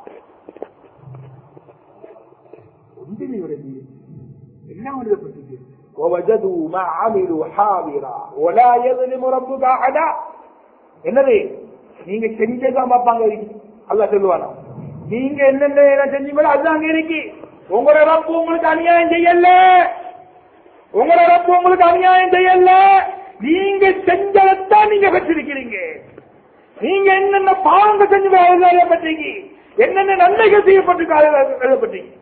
ஒன்றுமே விடல எல்லாம் எழுதப்பட்டிருக்கு ووجدوا ما عملوا حاضرا ولا يظلم ربك احدا என்னது நீங்க செஞ்சதான் பார்ப்பாங்க அல்ல சொல்லுவானா நீங்க என்னென்ன செஞ்சீங்களோ அதுதான் அங்க இருக்கு உங்களோட ரப்பு உங்களுக்கு அநியாயம் செய்யல உங்களோட ரப்பு உங்களுக்கு அநியாயம் செய்யல நீங்க செஞ்சதைத்தான் நீங்க பெற்றிருக்கிறீங்க நீங்க என்னென்ன பாவங்கள் செஞ்சு எழுதப்பட்டீங்க என்னென்ன நன்மைகள் செய்யப்பட்டிருக்க எழுதப்பட்டீங்க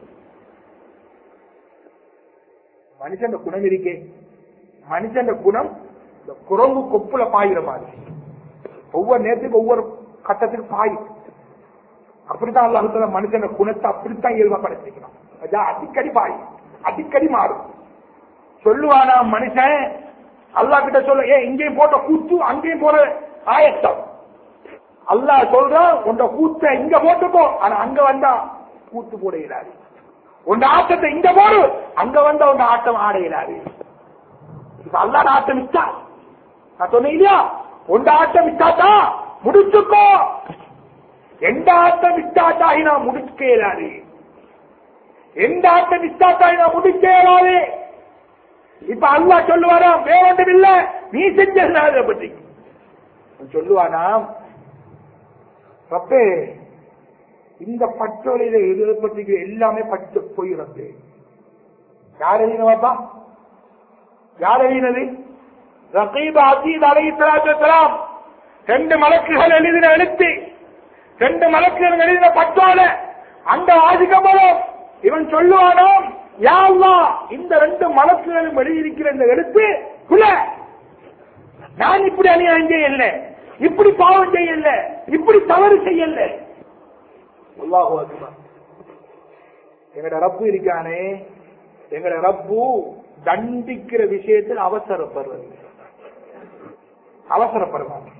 மனுஷன் குணம் இருக்கே மனுஷன் குணம் இந்த குரங்கு கொப்புல பாயிற மாதிரி ஒவ்வொரு நேரத்துக்கு ஒவ்வொரு கட்டத்துக்கு பாய் அப்படித்தான் அல்லாஹத்துல மனுஷன் குணத்தை அப்படித்தான் இயல்பா படைச்சிருக்கணும் அதான் அடிக்கடி பாய் அடிக்கடி மாறும் சொல்லுவானா மனுஷன் அல்லாஹ் கிட்ட சொல்ல ஏன் இங்கேயும் போட்ட கூத்து அங்கேயும் போற ஆயத்தம் அல்லாஹ் சொல்றான் உண்ட கூத்த இங்க போட்டுக்கோ ஆனா அங்க வந்தா கூத்து போட இயலாது உண்ட ஆட்டத்தை இங்க போடு அங்க வந்தா உண்ட ஆட்டம் ஆட இயலாது இப்ப அல்லாட ஆட்டம் விட்டா நான் சொன்னேன் இல்லையா உண்ட ஆட்டம் விட்டாட்டா முடிச்சுக்கோ எந்த ஆட்டம் விட்டாட்டாகி நான் முடிக்க இயலாது எந்த ஆட்டம் விட்டாட்டாகி நான் முடிக்க இயலாது இப்ப அல்லா சொல்லுவாரா வேறொன்றும் இல்ல நீ செஞ்சதை பற்றி சொல்லுவானா ரப்பே இந்த பற்றோலையில எழுதப்பட்டிருக்கிற எல்லாமே பச்சை பொய் ரப்பே யார் எழுதினவாப்பா யார் எழுதினது ரகீப் அசீத் அலைஹிஸ்ஸலாம் ரெண்டு மலக்குகள் எழுதின எழுத்து ரெண்டு மலக்குகள் எழுதின பற்றோல அந்த ஆதிக்கமலம் இவன் சொல்லுவானாம் யாழ்லா இந்த ரெண்டு மலக்குகளும் எழுதியிருக்கிற இந்த எழுத்து குல நான் இப்படி அநியாயம் செய்யல இப்படி பாவம் செய்யல இப்படி தவறு செய்யல அல்லாஹு அக்பர் எங்கட ரப்பு இருக்கானே எங்கட ரப்பு தண்டிக்கிற விஷயத்தில் அவசரப்படுறது அவசரப்படுவாங்க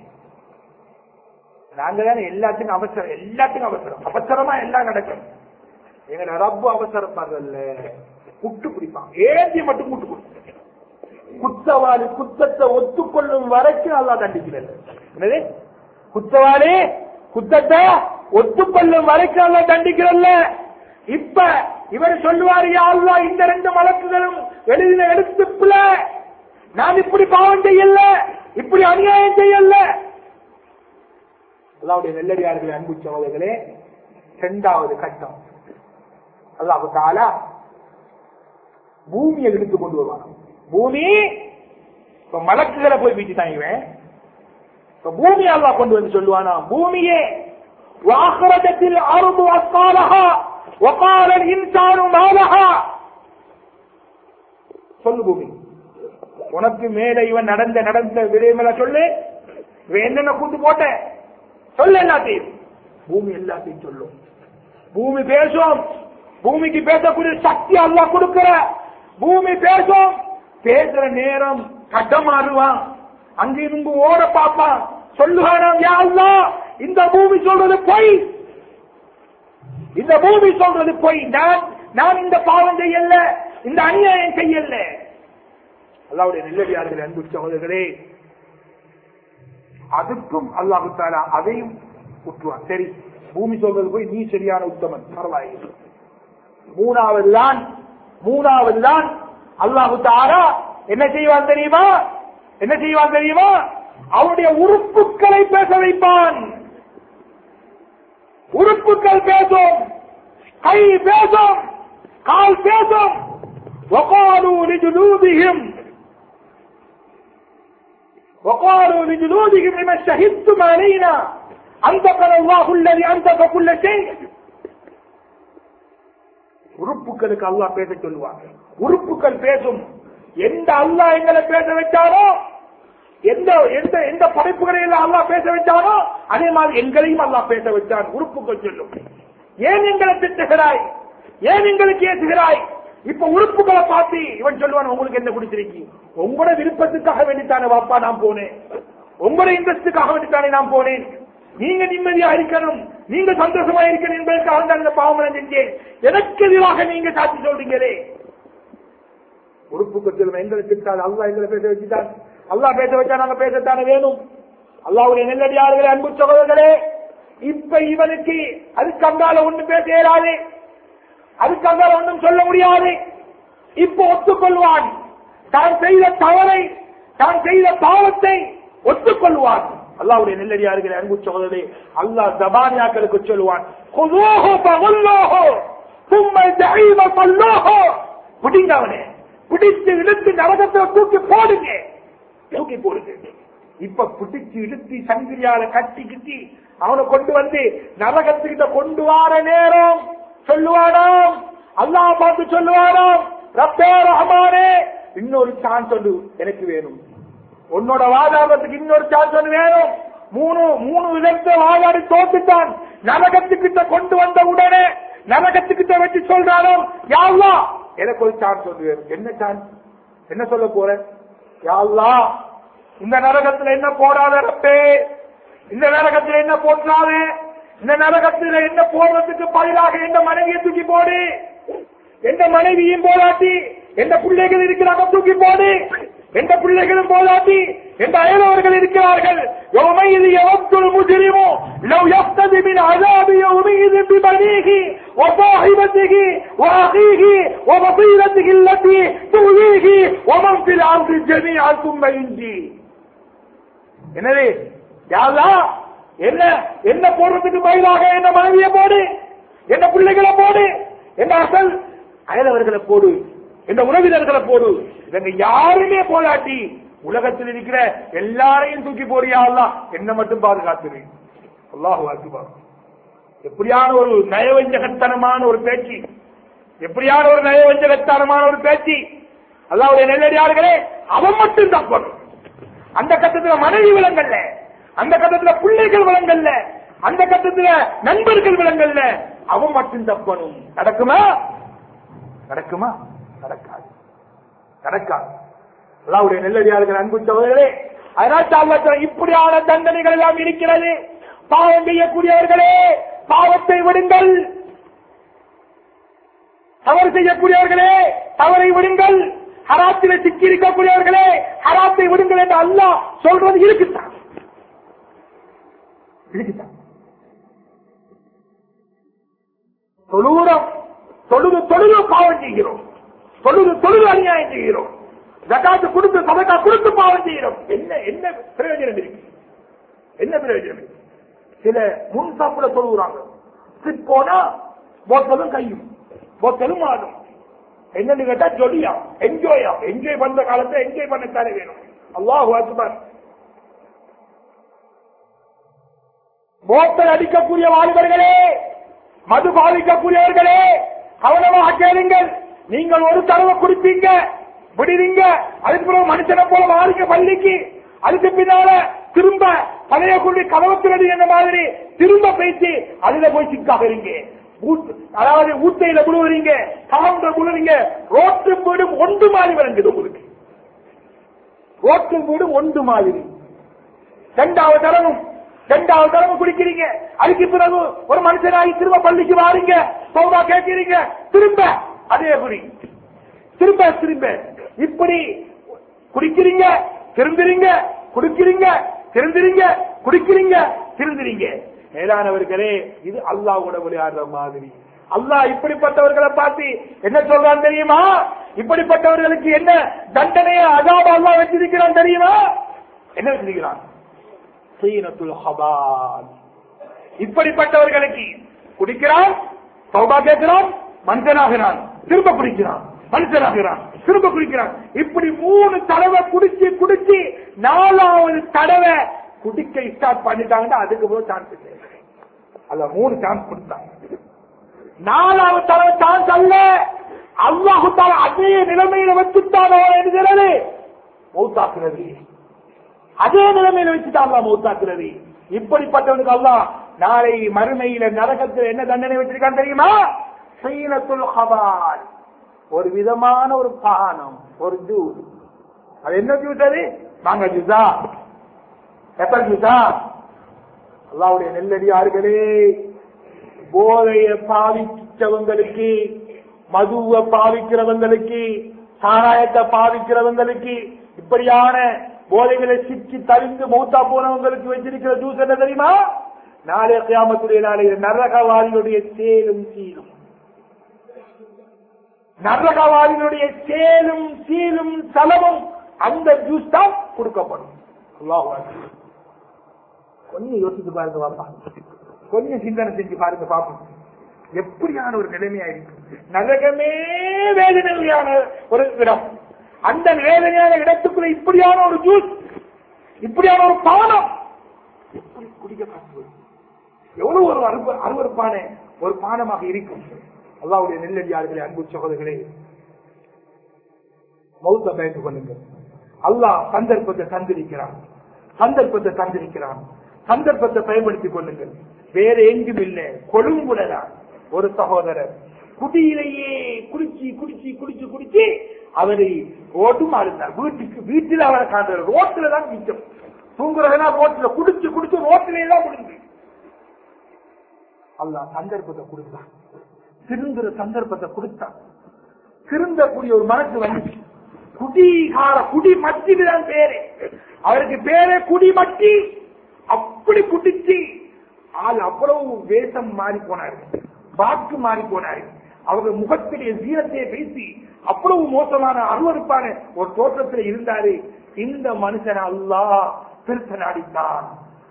நாங்க தானே எல்லாத்துக்கும் அவசரம் எல்லாத்துக்கும் அவசரம் அவசரமா எல்லாம் நடக்கும் எங்கட ரப்பு அவசரப்படுறல்ல குட்டு பிடிப்பான் ஏந்தி மட்டும் குட்டு பிடிப்பான் குத்தவாளி குத்தத்தை ஒத்துக்கொள்ளும் வரைக்கும் அல்லா தண்டிக்கிறது என்னது குத்தவாளி குத்தத்தை ஒத்துக்கொள்ளும் வரைக்கும் அல்லா தண்டிக்கிறல்ல இப்ப இவர் சொல்லுவார் யா அல்லாஹ் இந்த ரெண்டு வழக்குகளும் எழுதின எடுத்துப்புல நான் இப்படி பாவம் செய்யல இப்படி அநியாயம் செய்யல அல்லாவுடைய நெல்லடியார்கள் அன்பு சகோதரர்களே இரண்டாவது கட்டம் அல்லாஹு தாலா பூமியை எடுத்து கொண்டு வருவான் பூமி இப்ப மலக்குகளை போய் வீட்டுட்டான் இவன் இப்ப பூமி அல்லா கொண்டு வந்து சொல்லுவானா பூமியே வாகரஜத்தில் அருது அஸ்காலஹா وقال الانسان ما لها சொல்லு பூமி உனக்கு மேல இவன் நடந்த நடந்த விரைமல சொல்லு இவன் என்னென்ன கூட்டு போட்ட சொல்லு எல்லாத்தையும் பூமி எல்லாத்தையும் சொல்லும் பூமி பேசும் பூமிக்கு பேசக்கூடிய சக்தி அல்லா கொடுக்கிற பூமி பேசும் பேசுற நேரம் கட்டமாறுவான் அங்கிருந்து ஓட பார்ப்பான் சொல்லுவானாம் யா அல்லாஹ் இந்த பூமி சொல்றது பொய் இந்த பூமி சொல்றது பொய் நான் நான் இந்த பாவம் செய்யல இந்த அநியாயம் செய்யல அல்லாவுடைய நெல்லடியார்கள் அன்பு சகோதரர்களே அதுக்கும் அல்லாஹு தாலா அதையும் உற்றுவான் சரி பூமி சொல்றது போய் நீ சரியான உத்தமன் பரவாயில்லை மூணாவது தான் மூணாவது தான் அல்லாஹு தாரா என்ன செய்வான் தெரியுமா என்ன செய்வான் தெரியுமா அவனுடைய உறுப்புகளை பேச வைப்பான் உறுப்புகள் பேசும் கை பேசும் கால் பேசும் وقالوا لجلودهم وقالوا لجلودهم لما شهدتم علينا أنطقنا الله الذي أنطق كل شيء உறுப்புகளுக்கு அல்லாஹ் பேச சொல்லுவாங்க உறுப்புகள் பேசும் எந்த அல்லாஹ் எங்களை பேச வச்சாரோ எந்த எந்த எந்த படைப்புகளை எல்லாம் அல்லாஹ் பேச வச்சாரோ அதே மாதிரி எங்களையும் அல்லாஹ் பேச வச்சான் உறுப்புகள் சொல்லும் ஏன் எங்களை திட்டுகிறாய் ஏன் எங்களுக்கு ஏசுகிறாய் இப்ப உறுப்புகளை பார்த்து இவன் சொல்லுவான் உங்களுக்கு என்ன பிடிச்சிருக்கு உங்களோட விருப்பத்துக்காக வேண்டித்தானே வாப்பா நான் போனேன் உங்களோட இன்ட்ரெஸ்டுக்காக வேண்டித்தானே நான் போனேன் நீங்க நிம்மதியா இருக்கணும் நீங்க சந்தோஷமா இருக்கணும் என்பதற்காக தான் இந்த பாவம் செஞ்சேன் எனக்கு எதிராக நீங்க சாட்சி சொல்றீங்களே உறுப்புக்கு சொல்லுவோம் எங்களை திட்டால் அல்லா எங்களை பேச வச்சுட்டான் அல்லா பேச வச்சா நாங்க பேசத்தானே வேணும் அல்லாவுடைய நெல்லடியார்களே அன்பு சகோதரர்களே இப்ப இவனுக்கு அதுக்கு அங்கால ஒண்ணு பேச இயலாது அதுக்கு அங்கால ஒன்றும் சொல்ல முடியாது இப்ப ஒத்துக்கொள்வான் தான் செய்த தவறை தான் செய்த பாவத்தை ஒத்துக்கொள்வான் அல்லாவுடைய நெல்லடியார்களே அன்பு சகோதரே அல்லாஹ் ஜபானியாக்களுக்கு சொல்லுவான் "குதூஹு ஃபகுல்லூஹு, சும்ம ஜஹீம ஸல்லூஹு." பிடிங்க அவனை பிடிச்சு இழுத்து நரகத்தை தூக்கி போடுங்க தூக்கி போடுங்க இப்ப பிடிச்சு இழுத்து சங்கிலியால கட்டி கிட்டி அவனை கொண்டு வந்து நரகத்துக்கிட்ட கொண்டு வார நேரம் சொல்லுவானாம் அல்லாஹ் பார்த்து சொல்லுவானாம் ரப்பே ரஹமானே இன்னொரு சான்ஸ் ஒன்று எனக்கு வேணும் உன்னோட வாதாடுறதுக்கு இன்னொரு சான்ஸ் ஒன்று வேணும் மூணு மூணு விதத்தை வாதாடி தோத்துட்டான் நரகத்துக்கிட்ட கொண்டு வந்த உடனே நரகத்துக்கிட்ட வச்சு சொல்றானோ யாவ்லா எனக்கு ஒரு சான்ஸ் ஒன்று வேணும் என்ன சான்ஸ் என்ன சொல்ல போற யாவ்லா இந்த நரகத்துல என்ன போடாத ரப்பே இந்த நரகத்துல என்ன போட்டாது இந்த நரகத்துல என்ன போடுறதுக்கு பதிலாக எந்த மனைவியை தூக்கி போடு எந்த மனைவியும் போராட்டி எந்த பிள்ளைகள் இருக்கிறாங்க தூக்கி போடு எந்த பிள்ளைகளும் போராட்டி எந்த அயலவர்கள் இருக்கிறார்கள் يومئذ يود المجرم لو يفتدي من عذاب يومئذ ببنيه وصاحبته واخيه وبصيرته التي تؤذيه ومن في الارض جميعا ثم ينجيه என்னது யாரா என்ன என்ன போடுறதுக்கு பதிலாக என்ன மனைவியை போடு என்ன பிள்ளைகளை போடு என்ன அசல் அயலவர்களை போடு என்ன உறவினர்களை போடு இவங்க யாருமே போராட்டி உலகத்தில் இருக்கிற எல்லாரையும் தூக்கி போறியா அல்லா என்ன மட்டும் பாதுகாத்துரு அல்லாஹு அக்பர் எப்படியான ஒரு நயவஞ்சகத்தனமான ஒரு பேச்சு எப்படியான ஒரு நயவஞ்சகத்தனமான ஒரு பேச்சு அல்லாவுடைய நெல்லடியார்களே அவன் மட்டும் தப்பணும் அந்த கட்டத்துல மனைவி விலங்கல்ல அந்த கட்டத்துல பிள்ளைகள் விலங்கல்ல அந்த கட்டத்துல நண்பர்கள் விலங்கல்ல அவன் மட்டும் தப்பணும் நடக்குமா நடக்குமா நடக்காது நடக்காது அல்லாவுடைய நெல்லடியார்கள் அன்பு சகோதரர்களே அதனால் தாழ்வாற்ற இப்படியான தண்டனைகள் எல்லாம் இருக்கிறது பாவம் செய்யக்கூடியவர்களே பாவத்தை விடுங்கள் தவறு செய்யக்கூடியவர்களே தவறை விடுங்கள் ஹராத்தில சிக்கி இருக்கக்கூடியவர்களே ஹராத்தை விடுங்கள் என்று அல்லாஹ் சொல்றது இருக்குத்தான் இருக்குத்தான் தொழுகிறோம் தொழுது தொழுது பாவம் செய்கிறோம் தொழுது தொழுது அநியாயம் செய்கிறோம் ஜகாத்து கொடுத்து சதக்கா கொடுத்து பாவம் செய்கிறோம் என்ன என்ன பிரயோஜனம் இருக்கு என்ன பிரயோஜனம் இருக்கு சில முன் சாப்பிட சொல்லுறாங்க சிப் போனா போத்தலும் கையும் போத்தலும் ஆடும் என்னன்னு கேட்டா ஜொலியா என்ஜாயா என்ஜாய் பண்ற காலத்தை என்ஜாய் பண்ணத்தானே வேணும் அல்லாஹு அக்பர் போத்தல் அடிக்கக்கூடிய வாலிபர்களே மது பாவிக்கக்கூடியவர்களே கவனமாக கேளுங்கள் நீங்கள் ஒரு தடவை குடிப்பீங்க விடுவீங்க அதுக்கு பிறகு மனுஷனை போல மாறிக்க பள்ளிக்கு அதுக்கு பின்னால திரும்ப பழைய குடி கதவத்தினது என்ன மாதிரி திரும்ப பேசி அதுல போய் சிக்காகிறீங்க ஊத்து- அதாவது ஊத்தையில விழுவுறீங்க கவுண்ட விழுறீங்க ரோட்டு வீடு ஒன்று மாதிரி விளங்குது உங்களுக்கு ரோட்டு வீடு ஒன்று மாதிரி ரெண்டாவது தரமும் ரெண்டாவது தரமும் குடிக்கிறீங்க அதுக்கு பிறகு ஒரு மனுஷனாகி திரும்ப பள்ளிக்கு வாரீங்க சௌதா கேட்கிறீங்க திரும்ப அதே குடி திரும்ப திரும்ப இப்படி குடிக்கிறீங்க திருந்துறீங்க குடிக்கிறீங்க திருந்துறீங்க குடிக்கிறீங்க திருந்துறீங்க மேலானவர்களே இது அல்லாஹ்வோட விளையாடுற மாதிரி அல்லாஹ் இப்படிப்பட்டவர்களை பார்த்து என்ன சொல்றான் தெரியுமா இப்படிப்பட்டவர்களுக்கு என்ன தண்டனையை அதாப அல்லாஹ் வச்சிருக்கிறான் தெரியுமா என்ன வச்சிருக்கிறான் சீனத்துல் ஹபால் இப்படிப்பட்டவர்களுக்கு குடிக்கிறான் சௌபா கேட்கிறான் மனுஷனாகிறான் திரும்ப குடிக்கிறான் மனுஷனாகிறான் திரும்ப குடிக்கிறான் இப்படி மூணு தடவை குடிச்சு குடிச்சு நாலாவது தடவை குடிக்க ஸ்டார்ட் பண்ணிட்டாங்கன்னா அதுக்கு போது சான்ஸ் இல்லை அல்ல மூணு சான்ஸ் கொடுத்தாங்க நாலாவது தடவை சான்ஸ் அல்ல அல்லாஹு தாலா அதே நிலைமையில வச்சுட்டானோ என்கிறது மௌத்தாக்குறது அதே நிலைமையில வச்சுட்டு அல்லா மௌத்தாக்குறது இப்படிப்பட்டவனுக்கு அல்லாஹ் நாளை மறுமையில நரகத்தில் என்ன தண்டனை வச்சிருக்கான் தெரியுமா சீனத்துல் ஹபால் ஒரு விதமான ஒரு பானம் ஒரு ஜூஸ் அது என்ன ஜூஸ் அது மாங்க ஜூஸா பெப்பர் ஜூஸா அல்லாவுடைய நெல்லடியார்களே போதைய பாவிச்சவங்களுக்கு மதுவை பாவிக்கிறவங்களுக்கு சாராயத்தை பாவிக்கிறவங்களுக்கு இப்படியான போதைகளை சிக்கி தரிந்து மௌத்தா போனவங்களுக்கு வச்சிருக்கிற ஜூஸ் என்ன தெரியுமா நாளைய கியாமத்துடைய நாளைய நரகவாதிகளுடைய சேலும் சீலும் நரகவாதிகளுடைய சேலும் சீலும் சலமும் அந்த ஜூஸ் தான் கொடுக்கப்படும் அல்லாஹ் அக்பர். கொஞ்சம் யோசித்து பாருங்க பாப்பா கொஞ்சம் சிந்தனை செஞ்சு பாருங்க பாப்போம் எப்படியான ஒரு நிலைமையா இருக்கு நரகமே வேதனையான ஒரு இடம் அந்த வேதனையான இடத்துக்குள்ள இப்படியான ஒரு ஜூஸ் இப்படியான ஒரு பானம் எப்படி குடிக்க பார்த்து எவ்வளவு ஒரு அருவ- அருவருப்பான ஒரு பானமாக இருக்கும் அல்லாவுடைய நெல்லடியார்களே அன்பு சகோதரர்களே மௌத்த பயந்து கொள்ளுங்கள் அல்லாஹ் சந்தர்ப்பத்தை தந்திருக்கிறான் சந்தர்ப்பத்தை தந்திருக்கிறான் சந்தர்ப்பத்தை பயன்படுத்திக் கொள்ளுங்கள் வேற எங்கும் இல்லை கொழும்புலதான் ஒரு சகோதரர் குடியிலேயே குடிச்சு குடிச்சு குடிச்சு குடிச்சு அவரை ரோட்டுமா இருந்தார் வீட்டுக்கு வீட்டில் அவரை காண்ற ரோட்டில தான் மிச்சம் தூங்குறதுனா ரோட்டில் குடிச்சு குடிச்சு ரோட்டிலே தான் முடிஞ்சு அல்லாஹ் சந்தர்ப்பத்தை கொடுத்தான் திருந்துற சந்தர்ப்பத்தை கொடுத்தான் திருந்தக்கூடிய ஒரு மனசு வந்து குடிகார குடி மட்டின்னு தான் பேரு அவருக்கு பேரே குடி மட்டி அப்படி குடிச்சு ஆள் அவ்வளவு வேஷம் மாறி போனாரு வாக்கு மாறி போனாரு அவங்க முகத்திலே சீரத்தை பேசி அவ்வளவு மோசமான அருவருப்பான ஒரு தோற்றத்தில் இருந்தாரு இந்த மனுஷன் அல்லாஹ் திருத்த நாடித்தான்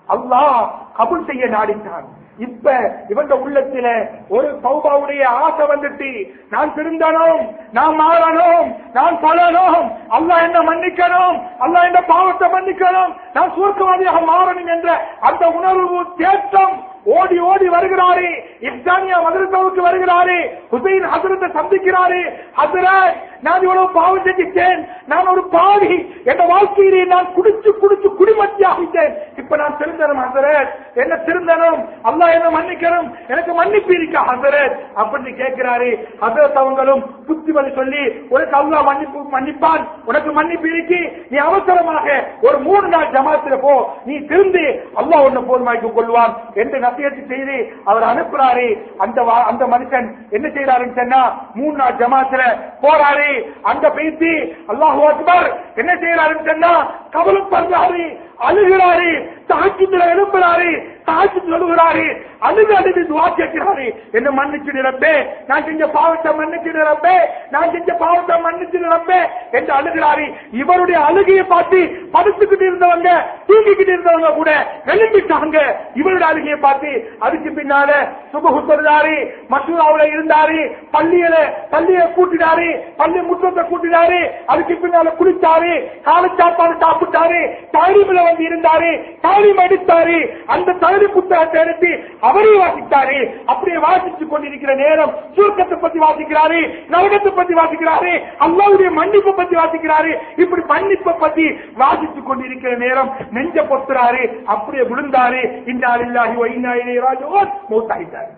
அல்லாஹ் கபுல் செய்ய நாடித்தான் இப்ப இவங்க உள்ளத்தில ஒரு சௌபாவுடைய ஆசை வந்துட்டு நான் திருந்தணும் நான் மாறணும் நான் பழணும் அல்லாஹ் என்ன மன்னிக்கணும் அல்லாஹ் என்ன பாவத்தை மன்னிக்கணும் நான் சுருக்கவாதியாக மாறணும் என்ற அந்த உணர்வு தேட்டம் ஓடி ஓடி வருகிறாரு இப்தானியா மதரசாவுக்கு வருகிறாரு ஹுசைன் ஹசரத்தை சந்திக்கிறாரு ஹசரத் நான் இவ்வளவு பாவம் செஞ்சுட்டேன் நான் ஒரு பாவி என் வாழ்க்கையிலே நான் குடிச்சு குடிச்சு குடிமத்தி ஆகிட்டேன் இப்ப நான் திருந்தனும் ஹசரத் என்ன திருந்தனும் அல்லாஹ் என்ன மன்னிக்கணும் எனக்கு மன்னிப்பு இருக்கா ஹசரத் அப்படின்னு கேட்கிறாரு ஹசரத் அவங்களும் புத்திமதி சொல்லி உனக்கு அல்லாஹ் மன்னிப்பு மன்னிப்பான் உனக்கு மன்னிப்பு இருக்கு நீ அவசரமாக ஒரு மூணு நாள் ஜமாத்துல போ நீ திருந்து அல்லாஹ் உன்னை போதுமாக்கி கொள்வான் என்று நசியத்து செய்து அவர் அனுப்புறாரு அந்த வா- அந்த மனுஷன் என்ன செய்யறாருன்னு சொன்னா மூணு நாள் ஜமாத்துல போறாரு அங்க பேசி அல்லாஹு அக்பர் என்ன செய்யறாருன்னு சொன்னா கவலைப்படுறாரு அழுகிறாரு தாக்கித்துல எழுப்புறாரு தாக்கி சொல்லுகிறாரு அழுது அழுது துவா கேட்கிறாரு என்ன மன்னிச்சு நிரப்பே நான் செஞ்ச பாவத்தை மன்னிச்சு நிரப்பே நான் செஞ்ச பாவத்தை மன்னிச்சு நிரப்பே என்று அழுகிறாரு இவருடைய அழுகையை பார்த்து படுத்துக்கிட்டு இருந்தவங்க தூங்கிக்கிட்டு இருந்தவங்க கூட எழுப்பிட்டாங்க இவருடைய அழுகையை பார்த்து அதுக்கு பின்னால சுபகு சொல்றாரு மசூராவுல இருந்தாரு பள்ளியில பள்ளியை கூட்டினாரு பள்ளி முற்றத்தை கூட்டினாரு அதுக்கு பின்னால குளிச்சாரு காலை சாப்பாடு சாப்பிட்டாரு தாலிமில வந்து இருந்தாரு தாலிம் அடித்தாரு அந்த தகுதி புத்தகத்தை எடுத்து அவரே வாசித்தாரு அப்படியே வாசித்துக் கொண்டிருக்கிற நேரம் சுருக்கத்தை பத்தி வாசிக்கிறாரு நரகத்தை பத்தி வாசிக்கிறாரு அல்லாவுடைய மன்னிப்பை பத்தி வாசிக்கிறாரு இப்படி மன்னிப்பை பத்தி வாசித்துக் கொண்டிருக்கிற நேரம் நெஞ்ச பொத்துறாரு அப்படியே விழுந்தாரு இன்னாலில்லாஹி வ இன்னா இலைஹி ராஜிஊன் மௌத்தாயிட்டாரு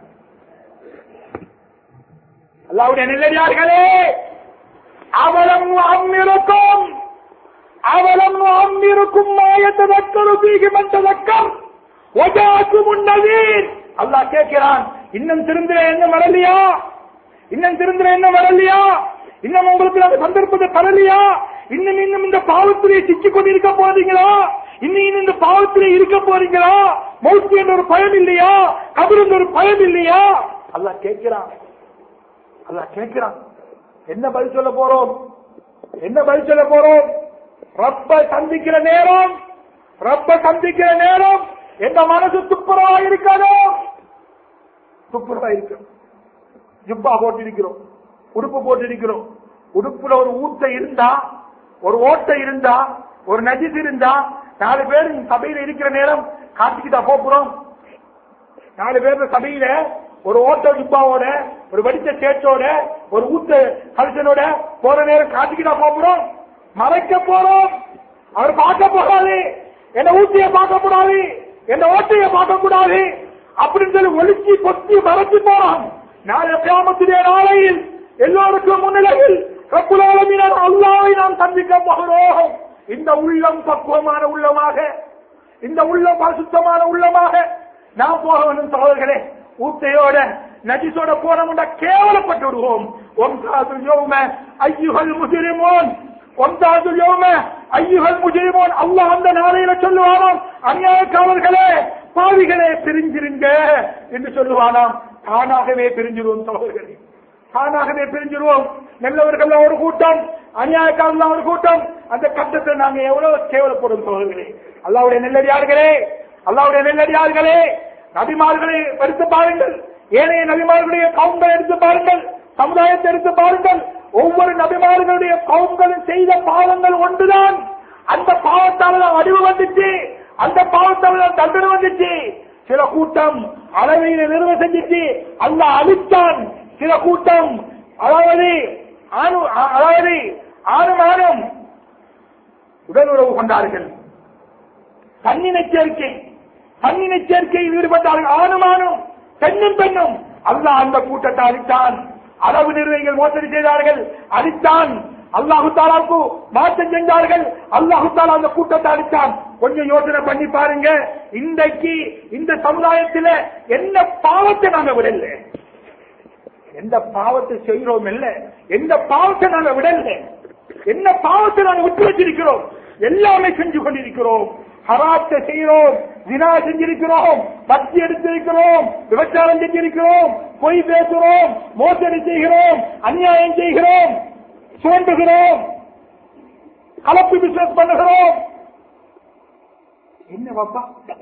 அல்லாவுடைய நெல்லடியார்களே அவலம் அம்மிருக்கும் அவலம் அம்மிருக்கும் மாயத்ததக்கரு பீகிமன் ததக்கர் ஒஜாக்கும் உன்னதீர் அல்லாஹ் கேட்கிறான் இன்னும் திருந்துற என்ன வரலையா இன்னும் திருந்துற என்ன வரலையா இன்னும் உங்களுக்கு அந்த சந்தர்ப்பத்தை தரலையா இன்னும் இன்னும் இந்த பாவத்திலே சிக்கிக் கொண்டிருக்க போறீங்களா இன்னும் இன்னும் இந்த பாவத்திலே இருக்க போறீங்களா மௌத்து என்ற ஒரு பயம் இல்லையா கபர் என்ற ஒரு பயம் இல்லையா அல்லாஹ் கேட்கிறான் அல்லாஹ் கேட்கிறான் என்ன பதில் சொல்ல போறோம் என்ன பதில் சொல்ல போறோம் ரப்ப சந்திக்கிற நேரம் ரப்ப சந்திக்கிற நேரம் எந்த மனசு துப்புரவா இருக்கணும் துப்புரவா இருக்கணும் ஜுப்பா போட்டிருக்கிறோம் உடுப்பு போட்டிருக்கிறோம் உடுப்புல ஒரு ஊட்ட இருந்தா ஒரு ஓட்டை இருந்தா ஒரு நஜிஸ் இருந்தா நாலு பேர் சபையில இருக்கிற நேரம் காட்டிக்கிட்டா போறோம் நாலு பேர் சபையில ஒரு ஓட்ட ஜுப்பாவோட ஒரு வடிச்ச சேச்சோட ஒரு ஊத்த கல்சனோட போற நேரம் காட்டிக்கிட்டா போறோம் மறைக்க போறோம் அவர் பார்க்க போகாது என்ன ஊட்டிய பார்க்க கூடாது என்ன ஓட்டைய பார்க்க கூடாது அப்படின்னு சொல்லி ஒளிச்சி பொத்தி மறைச்சு போறோம் நாளை கிராமத்திலே நாளையில் எல்லோருக்கும் முன்னிலையில் ரப்புலாலமீனான அல்லாவை நாம் சந்திக்க போகிறோம் இந்த உள்ளம் பக்குவமான உள்ளமாக இந்த உள்ளம் பரிசுத்தமான உள்ளமாக நாம் போக வேண்டும் சகோதரர்களே ஊத்தையோட நஜிசோட போனோம்னா கேவலப்பட்டு விடுவோம் ஒன்றாவது யோம ஐயுகள் முஜிரிமோன் ஒன்றாவது யோம ஐயுகள் முஜிரிமோன் அல்லாஹ் அந்த நாளையில சொல்லுவானாம் அநியாயக்காரர்களே பாவிகளே பிரிஞ்சிருங்க என்று சொல்லுவானாம் தானாகவே பிரிஞ்சிருவோம் சகோதரர்களே தானாகவே பிரிஞ்சிருவோம் நல்லவர்கள் ஒரு கூட்டம் அநியாயக்காரர்கள் ஒரு கூட்டம் அந்த கட்டத்தை நாங்க எவ்வளவு கேவலப்படும் சோதர்களே அல்லாவுடைய நெல்லடியார்களே அல்லாவுடைய நெல்லடியார்களே நபிமார்களை எடுத்து பாருங்கள் ஏனைய நபிமார்களுடைய கவுங்களை எடுத்து பாருங்கள் சமுதாயத்தை எடுத்து பாருங்கள் ஒவ்வொரு நபிமார்களுடைய கவுங்களும் செய்த பாவங்கள் ஒன்றுதான் அந்த பாவத்தால் தான் அழிவு வந்துச்சு அந்த பாவத்தால் தான் தண்டனை வந்துச்சு சில கூட்டம் அளவையில நிறுவ செஞ்சிச்சு அல்ல அழித்தான் சில கூட்டம் அதாவது ஆணு அ- அதாவது ஆணும் ஆணும் உடல் உறவு கொண்டார்கள் தன்னினை சேர்க்கை தன்னினை சேர்க்கையில் ஈடுபட்டார்கள் ஆணும் ஆணும் பெண்ணும் பெண்ணும் அல்லாஹ் அந்த கூட்டத்தை அழித்தான் அளவு நிர்ணயங்கள் மோசடி செய்தார்கள் அழித்தான் அல்லாஹு தாலாவுக்கு மாற்றம் செஞ்சார்கள் அல்லாஹு தாலா அந்த கூட்டத்தை அழித்தான் கொஞ்சம் யோசனை பண்ணி பாருங்க இன்றைக்கு இந்த சமுதாயத்தில் என்ன பாவத்தை நாங்க விடல எந்த பாவத்தை செய்கிறோம் இல்ல எந்த பாவத்தை நாங்க விடல என்ன பாவத்தை நாங்க விட்டு வச்சிருக்கிறோம் எல்லாமே செஞ்சு கொண்டிருக்கிறோம் ஹராத்தை செய்கிறோம் வினா செஞ்சிருக்கிறோம் பக்தி எடுத்திருக்கிறோம் விபச்சாரம் செஞ்சிருக்கிறோம் பொய் பேசுகிறோம் மோசடி செய்கிறோம் அநியாயம் செய்கிறோம் சுரண்டுகிறோம் கலப்பு பிசினஸ் பண்ணுகிறோம் என்ன பாப்பா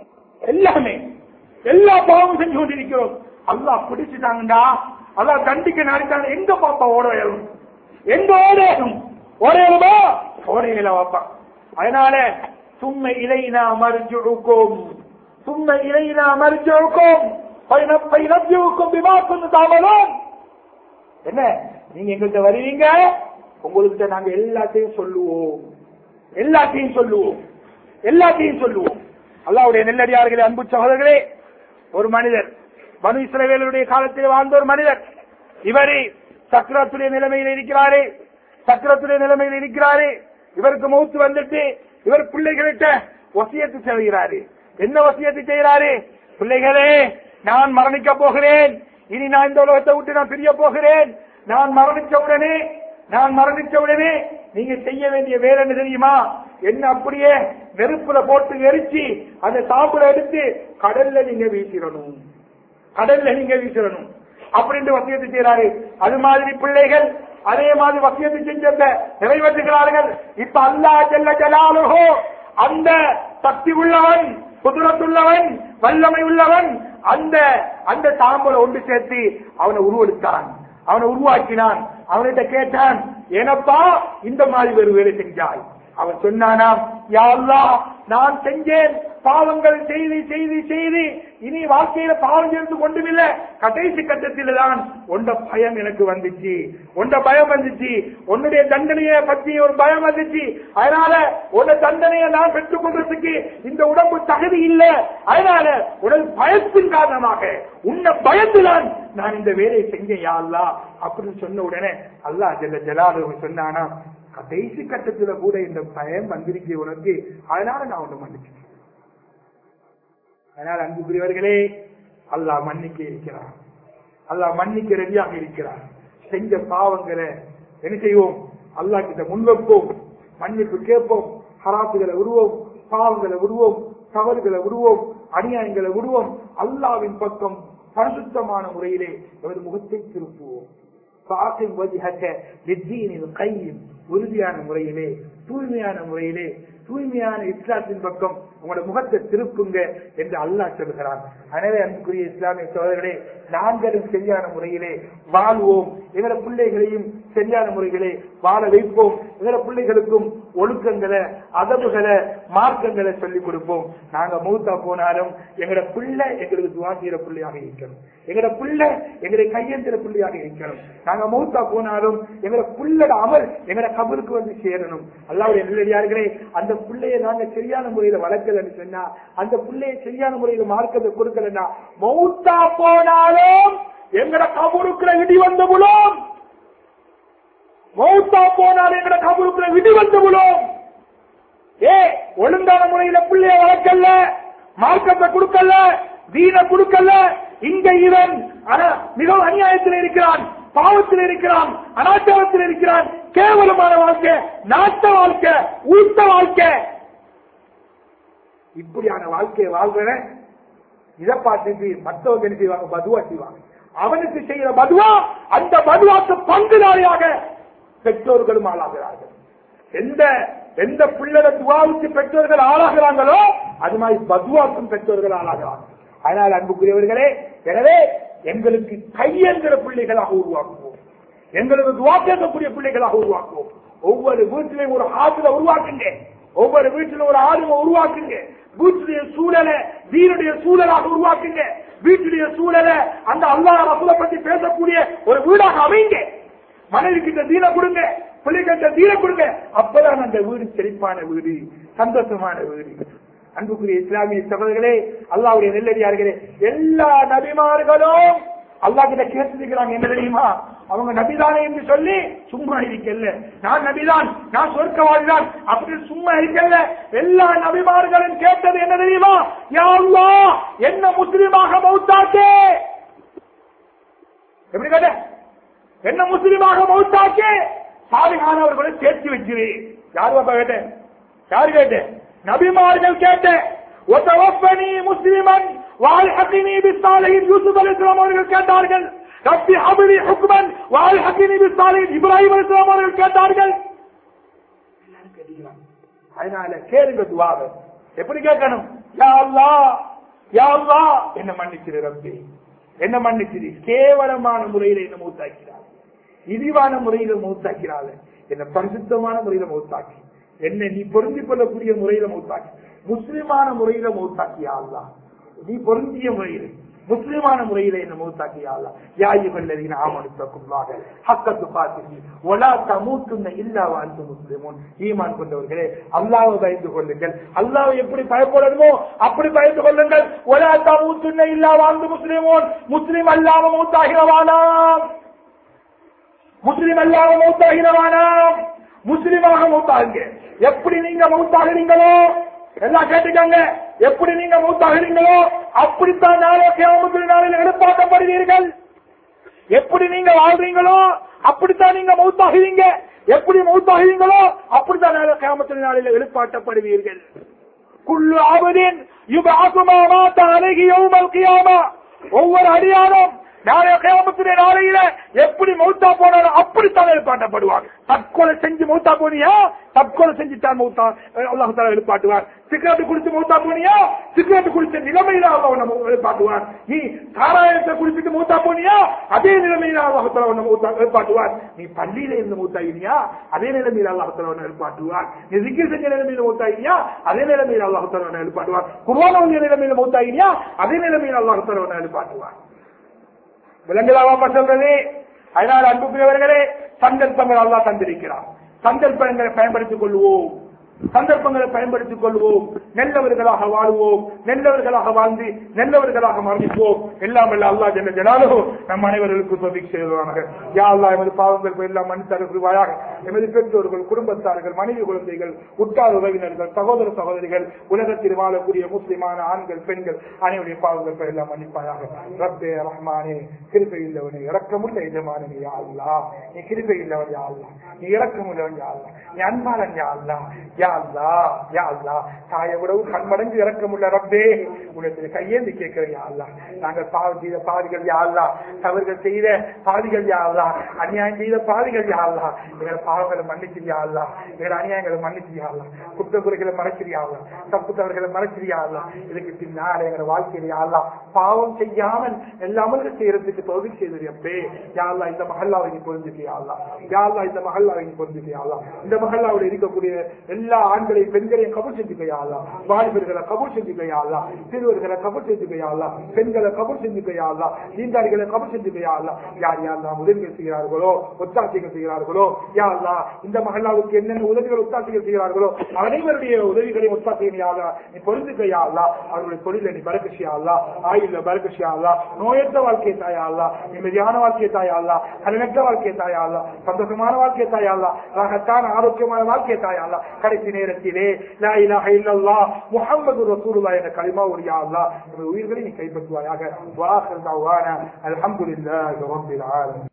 எல்லாமே எல்லா பாவமும் செஞ்சு கொண்டிருக்கிறோம் அல்லாஹ் பிடிச்சிட்டாங்கடா அல்லாஹ் தண்டிக்க நாடிட்டாங்க எங்க பாப்பா ஓடையும் எங்க ஓடையும் ஓடையுமா ஓடையில வாப்பா அதனால சும்மை இலைனா மறிஞ்சுடுக்கும் சும்மை இலைனா மறிஞ்சுடுக்கும் பைனப்பை நம்பியுக்கும் விமாக்கும் தாமலும் என்ன நீங்க எங்கள்கிட்ட வருவீங்க உங்கள்கிட்ட நாங்க எல்லாத்தையும் சொல்லுவோம் எல்லாத்தையும் சொல்லுவோம் எல்லாத்தையும் சொல்லுவோம் அல்லாவுடைய நெல்லடியார்களே அன்பு சகோதரர்களே ஒரு மனிதர் பனு இஸ்ரவேலுடைய காலத்தில் வாழ்ந்த ஒரு மனிதர் இவரே சக்கரத்துடைய நிலைமையில் இருக்கிறாரே சக்கரத்துடைய நிலைமையில் இருக்கிறாரே இவருக்கு மௌத்து வந்துட்டு இவர் பிள்ளைகளிட்ட வசியத்து செய்கிறாரு என்ன வசியத்து செய்கிறாரு பிள்ளைகளே நான் மரணிக்க போகிறேன் இனி நான் இந்த உலகத்தை விட்டு நான் பிரிய போகிறேன் நான் மரணிச்ச உடனே நான் மரணிச்ச உடனே நீங்க செய்ய வேண்டிய வேலை என்ன தெரியுமா என்ன அப்படியே நெருப்புல போட்டு எரிச்சு அந்த சாப்பிட எடுத்து கடல்ல நீங்க வீசிடணும் கடல்ல நீங்க வீசிடணும் அப்படின்னு வசியத்தை செய்யறாரு அது மாதிரி பிள்ளைகள் அதே மாதிரி வசியத்தை செஞ்சத நிறைவேற்றுகிறார்கள் இப்ப அல்லா ஜல்ல ஜலாலுஹோ அந்த சக்தி உள்ளவன் குதிரத்துள்ளவன் வல்லமை உள்ளவன் அந்த அந்த சாம்பலை ஒன்று சேர்த்து அவனை உருவெடுத்தான் அவனை உருவாக்கினான் அவன்கிட்ட கேட்டான் ஏனப்பா இந்த மாதிரி ஒரு வேலை செஞ்சாய் அவன் சொன்னானாம் யா அல்லாஹ் நான் செஞ்சேன் பாவங்கள் செய்து செய்து செய்து இனி வாழ்க்கையில பாவம் சேர்த்து கொண்டுமில்ல கடைசி கட்டத்தில் தான் உண்ட பயம் எனக்கு வந்துச்சு உண்ட பயம் வந்துச்சு உன்னுடைய தண்டனையை பற்றி ஒரு பயம் வந்துச்சு அதனால உன்ன தண்டனையை நான் பெற்றுக் கொள்றதுக்கு இந்த உடம்பு தகுதி இல்ல அதனால உடல் பயத்தின் காரணமாக உன்னை பயந்துதான் நான் இந்த வேலையை செஞ்சேன் யா அல்லாஹ் அப்படின்னு சொன்ன உடனே அல்லாஹ் ஜல்ல ஜலாலு சொன்னானா கடைசி கட்டத்துல கூட இந்த பயம் வந்திருக்கே உனக்கு அதனால நான் ஒண்ணு மன்னிச்சு அதனால அன்புக்குரியவர்களே அல்லாஹ் மன்னிக்க இருக்கிறான் அல்லாஹ் மன்னிக்க ரெடியாக இருக்கிறான் செஞ்ச பாவங்களை என்ன செய்வோம் அல்லாஹ் கிட்ட முன்வைப்போம் மன்னிப்பு கேட்போம் ஹராத்துகளை விடுவோம் பாவங்களை விடுவோம் தவறுகளை விடுவோம் அநியாயங்களை விடுவோம் அல்லாவின் பக்கம் பரிசுத்தமான முறையிலே எமது முகத்தை திருப்புவோம் فأقم وجهك للدين القيم உறுதியான முறையிலே தூய்மையான முறையிலே தூய்மையான இஸ்லாத்தின் பக்கம் உங்களோட முகத்தை திருப்புங்க என்று அல்லாஹ் சொல்கிறான் எனவே அன்புக்குரிய இஸ்லாமிய சோதர்களே நாங்களும் சரியான முறையிலே வாழ்வோம் எங்கள பிள்ளைகளையும் சரியான முறைகளே வாழ வைப்போம் எங்கள பிள்ளைகளுக்கும் ஒழுக்கங்களை அதவுகளை மார்க்கங்களை சொல்லிக் கொடுப்போம் நாங்க மூத்தா போனாலும் எங்களோட பிள்ளை எங்களுக்கு துவா செய்யற பிள்ளையாக இருக்கணும் எங்களோட பிள்ளை எங்களை கையெழுத்துற பிள்ளையாக இருக்கணும் நாங்க மூத்தா போனாலும் எங்களோட பிள்ளோட அமல் எங்களோட கபருக்கு வந்து சேரணும் அல்லாவுடைய நிலையார்களே அந்த பிள்ளைய நாங்க சரியான முறையில வளர்க்கலன்னு சொன்னா அந்த பிள்ளைய சரியான முறையில மார்க்கத்தை கொடுக்கலன்னா மௌத்தா போனாலும் எங்கட கபருக்குள்ள இடி வந்து விழும் மௌத்தா போனாலும் எங்கட கபருக்குள்ள இடி வந்து விழும் ஏ ஒழுங்கான முறையில பிள்ளைய வளர்க்கல மார்க்கத்தை கொடுக்கல தீன கொடுக்கல இங்க இவன் ஆனா மிகவும் அநியாயத்தில் இருக்கிறான் பாவத்தில் இருக்கிறான் அனாச்சாரத்தில் இருக்கிறான் கேவலமான வாழ்க்கை நாட்ட வாழ்க்கை ஊட்ட வாழ்க்கை இப்படியான வாழ்க்கையை வாழ்றவன் இதை பார்த்துட்டு மற்றவங்க என்ன செய்வாங்க பதுவா செய்வாங்க அவனுக்கு செய்யற பதுவா அந்த பதுவாக்கு பங்குதாரியாக பெற்றோர்களும் ஆளாகிறார்கள் எந்த எந்த பிள்ளைட துவாவுக்கு பெற்றோர்கள் ஆளாகிறாங்களோ அது மாதிரி பதுவாக்கும் பெற்றோர்கள் ஆளாகிறாங்க அதனால் அன்புக்குரியவர்களே எனவே எங்களுக்கு கையெழுகிற பிள்ளைகளாக உருவாக்குவோம் எங்களுக்கு துவா கேட்கக்கூடிய பிள்ளைகளாக உருவாக்குவோம் ஒவ்வொரு வீட்டிலையும் ஒரு ஆற்றுல உருவாக்குங்க ஒவ்வொரு வீட்டிலும் ஒரு ஆளுமை உருவாக்குங்க வீட்டுடைய சூழலை வீருடைய சூழலாக உருவாக்குங்க வீட்டுடைய சூழலை அந்த அல்லாஹ் ரசூலை பத்தி பேசக்கூடிய ஒரு வீடாக அமைங்க மனைவி கிட்ட தீன கொடுங்க பிள்ளைகிட்ட தீன கொடுங்க அப்பதான் அந்த வீடு செழிப்பான வீடு சந்தோஷமான வீடு அன்புக்குரிய இஸ்லாமிய சகோதரர்களே அல்லாவுடைய நெல்லடியார்களே எல்லா நபிமார்களும் அல்லா கிட்ட கேட்டுக்கிறாங்க என்ன தெரியுமா அவங்க நபிதானே என்று சொல்லி சும்மா இருக்கல நான் நபிதான் நான் சொர்க்கவாதிதான் அப்படி சும்மா இருக்கல எல்லா நபிமார்களும் கேட்டது என்ன தெரியுமா யா அல்லாஹ் என்ன முஸ்லிமாக மௌத்தாக்கே எப்படி கேட்ட என்ன முஸ்லிமாக மௌத்தாக்கே சாலிகானவர்களை சேர்த்து வச்சிரு யாரு பாப்பா கேட்டேன் யாரு கேட்டேன் நபிமார்கள் கேட்டேன் ஒத்தவப்பனி முஸ்லிமன் வாழ்ஹக்கினி பிஸ்தாலையின் யூசுப் அலிஸ்லாம் அவர்கள் கேட்டார்கள் ரப்பி அபிலி ஹுக்மன் வாழ்ஹக்கினி பிஸ்தாலையின் இப்ராஹிம் அலிஸ்லாம் அவர்கள் கேட்டார்கள் எல்லாரும் கேட்டுக்கிறாங்க அதனால கேளுங்க துவாக எப்படி கேட்கணும் யா அல்லாஹ் யாவா என்ன மன்னிச்சிரு ரப்பே என்ன மன்னிச்சிரு கேவலமான முறையில என்ன மூத்தாக்கிறார் இழிவான முறையில மூத்தாக்கிறாள் என்ன பரிசுத்தமான முறையில மூத்தாக்கி என்ன நீ பொருந்திக் கொள்ளக்கூடிய முறையில மூத்தாக்கி முஸ்லிமான முறையில மூத்தாக்கியா அல்லா நீ பொருந்திய முறையில் முஸ்லிமான முறையில என்ன மூத்தாக்கியா அல்லா யாயுகல்லதீன ஆமனுத்தக்குள்ளாக ஹக்கத்து பாத்திரி ஒலா தமூத்துன்ன இல்லா வாழ்ந்து முஸ்லிமுன் ஈமான் கொண்டவர்களே அல்லாவை பயந்து கொள்ளுங்கள் அல்லாவை எப்படி பயப்படணுமோ அப்படி பயந்து கொள்ளுங்கள் ஒலா தமூத்துன்ன இல்லா வாழ்ந்து முஸ்லிமுன் முஸ்லிம் அல்லாம மூத்தாகிறவானாம் முஸ்லிம் அல்லாம மூத்தாகிறவானாம் முஸ்லிமாக மூத்தாகுங்க எப்படி நீங்க மௌத்தாகிறீங்களோ எல்லாம் கேட்டுக்கங்க எப்படி நீங்க மௌத்தாகிறீங்களோ அப்படித்தான் நாளே கியாமத்தில் நாளில் எழுப்பாட்டப்படுவீர்கள் எப்படி நீங்க வாழ்றீங்களோ அப்படித்தான் நீங்க மௌத்தாகுவீங்க எப்படி மௌத்தாகுவீங்களோ அப்படித்தான் நாளே கியாமத்தில் நாளில் எழுப்பாட்டப்படுவீர்கள் குள்ளு ஆவதின் யுபாசுமா மாத்த அழகி யௌமல் கியாமா ஒவ்வொரு அடியாரும் நாளைய கியாமத்துடைய நாளையில எப்படி மௌத்தா போனாலும் அப்படித்தான் எழுப்பாட்டப்படுவாங்க தற்கொலை செஞ்சு மௌத்தா போனியா தற்கொலை செஞ்சுட்டான் மௌத்தா அல்லாஹு தாலா எழுப்பாட்டுவார் சிகரெட் குடிச்சு மௌத்தா போனியா சிகரெட் குடிச்ச நிலைமையில அல்லாஹ் நம்ம எழுப்பாட்டுவார் நீ சாராயத்தை குடிச்சிட்டு மௌத்தா போனியா அதே நிலைமையில அல்லாஹு தாலா உன்னை மௌத்தா எழுப்பாட்டுவார் நீ பள்ளியில இருந்து மௌத்தாயினியா அதே நிலைமையில அல்லாஹு தாலா உன்னை எழுப்பாட்டுவார் நீ சிக்கி செஞ்ச நிலைமையில மௌத்தாயினியா அதே நிலைமையில அல்லாஹு தாலா உன்னை எழுப்பாட்டுவார் குர்வான நிலைமையில மௌத்தாயினியா அதே நிலைமையில அல்லாஹு தாலா உன்னை எழுப்பாட்டுவார் விலங்குலாமா சொல்றது அதனால் அன்புக்குரியவர்களே சந்தர்ப்பங்கள் அல்லா தந்திருக்கிறார் சந்தர்ப்பங்களை பயன்படுத்திக் கொள்வோம் சந்தர்ப்பங்களை பயன்படுத்திக் கொள்வோம் நல்லவர்களாக வாழ்வோம் நல்லவர்களாக வாழ்ந்து நல்லவர்களாக மரணிப்போம் எல்லாம் அல்ல அல்லா ஜென்ன ஜனாலும் நம் அனைவர்களுக்கு சொதிக் செய்வானாக யா அல்லா எமது பாவங்கள் எல்லாம் மன்னித்தர புரிவாயாக எமது பெற்றோர்கள் குடும்பத்தார்கள் மனைவி குழந்தைகள் உற்றார் உறவினர்கள் சகோதர சகோதரிகள் உலகத்தில் வாழக்கூடிய முஸ்லிமான ஆண்கள் பெண்கள் அனைவருடைய பாவங்கள் எல்லாம் மன்னிப்பாயாக ரப்பே ரஹ்மானே கிருபை இல்லவனே இறக்கமுள்ள எஜமானே யா அல்லா நீ கிருபை இல்லவன் யா அல்லா நீ இறக்கமுள்ளவன் யா அல்லா நீ அன்பாளன் யா அல்லா யா அல்லா யா அல்லா தாயை விடவு கண்மடங்கு இறக்கமுள்ள ரப்பே உனக்கு கையேந்தி கேட்கிறேன் யா அல்லா நாங்கள் பாவம் செய்த பாதிகள் யா அல்லா தவறுகள் செய்த பாதிகள் யா அல்லா அநியாயம் செய்த பாதிகள் யா அல்லா எங்களை பாவங்களை மன்னிச்சிரியா அல்லா எங்களை அநியாயங்களை மன்னிச்சிரியா அல்லா குற்ற குறைகளை மறைச்சிரியா அல்லா தப்பு தவறுகளை மறைச்சிரியா அல்லா இதுக்கு பின்னால் எங்களை வாழ்க்கையில அல்லா பாவம் செய்யாமல் எல்லாமே செய்யறதுக்கு தொகுதி செய்திருப்பே யாழ்லா இந்த மகல்லாவை நீ பொருந்துட்டியா அல்லா யாழ்லா இந்த மகல்லாவை நீ பொருந்துட்டியா அல்லா இந்த மகல்லாவில் இருக்கக்கூடிய எல்லா ஆண்களையும் பெண்களையும் கபூல் செஞ்சுக்கையா அல்லா வாலிபர்களை கபூல் செஞ்சுக்கையா அல்லா சிறுவர்களை கபூல் செஞ்சுக்கையா அல்லா பெண்களை கபூல் செஞ்சுக்கையா அல்லா நீண்டாளிகளை கபூல் செஞ்சுக்கையா அல்லா யார் யாரெல்லாம் உதவிகள் செய்கிறார்களோ ஒத்தாசைகள் செய்கிறார்களோ யா அல்லா இந்த மகல்லாவுக்கு என்னென்ன உதவிகள் ஒத்தாசைகள் செய்கிறார்களோ அனைவருடைய உதவிகளையும் ஒத்தாசையா அல்லா நீ பொருந்துக்கையா அல்லா அவர்களுடைய தொழிலை நீ பரகசியா அல்லா ஆயுள்ல பரகசியா அல்லா நோயற்ற வாழ்க்கை தாயா அல்லா நிம்மதியான வாழ்க்கை தாயா அல்லா கலனற்ற வாழ்க்கை தாயா அல்லா சந்தோஷமான வாழ்க்கை தாயா அல்லா ராகத்தான ஆரோக்கியமான வாழ்க்கை தாயா அல்லா கடைசி நேரத்திலே லா இலாஹ இல்லல்லாஹ் முஹம்மது ரசூலுல்லாஹ் என்ற கலிமாவுடைய அல்லாஹ் உயிர்களை நீ கைப்பற்றுவாயாக வாஹர் தவானா அல்ஹம்துலில்லாஹி ரப்பில் ஆலமீன்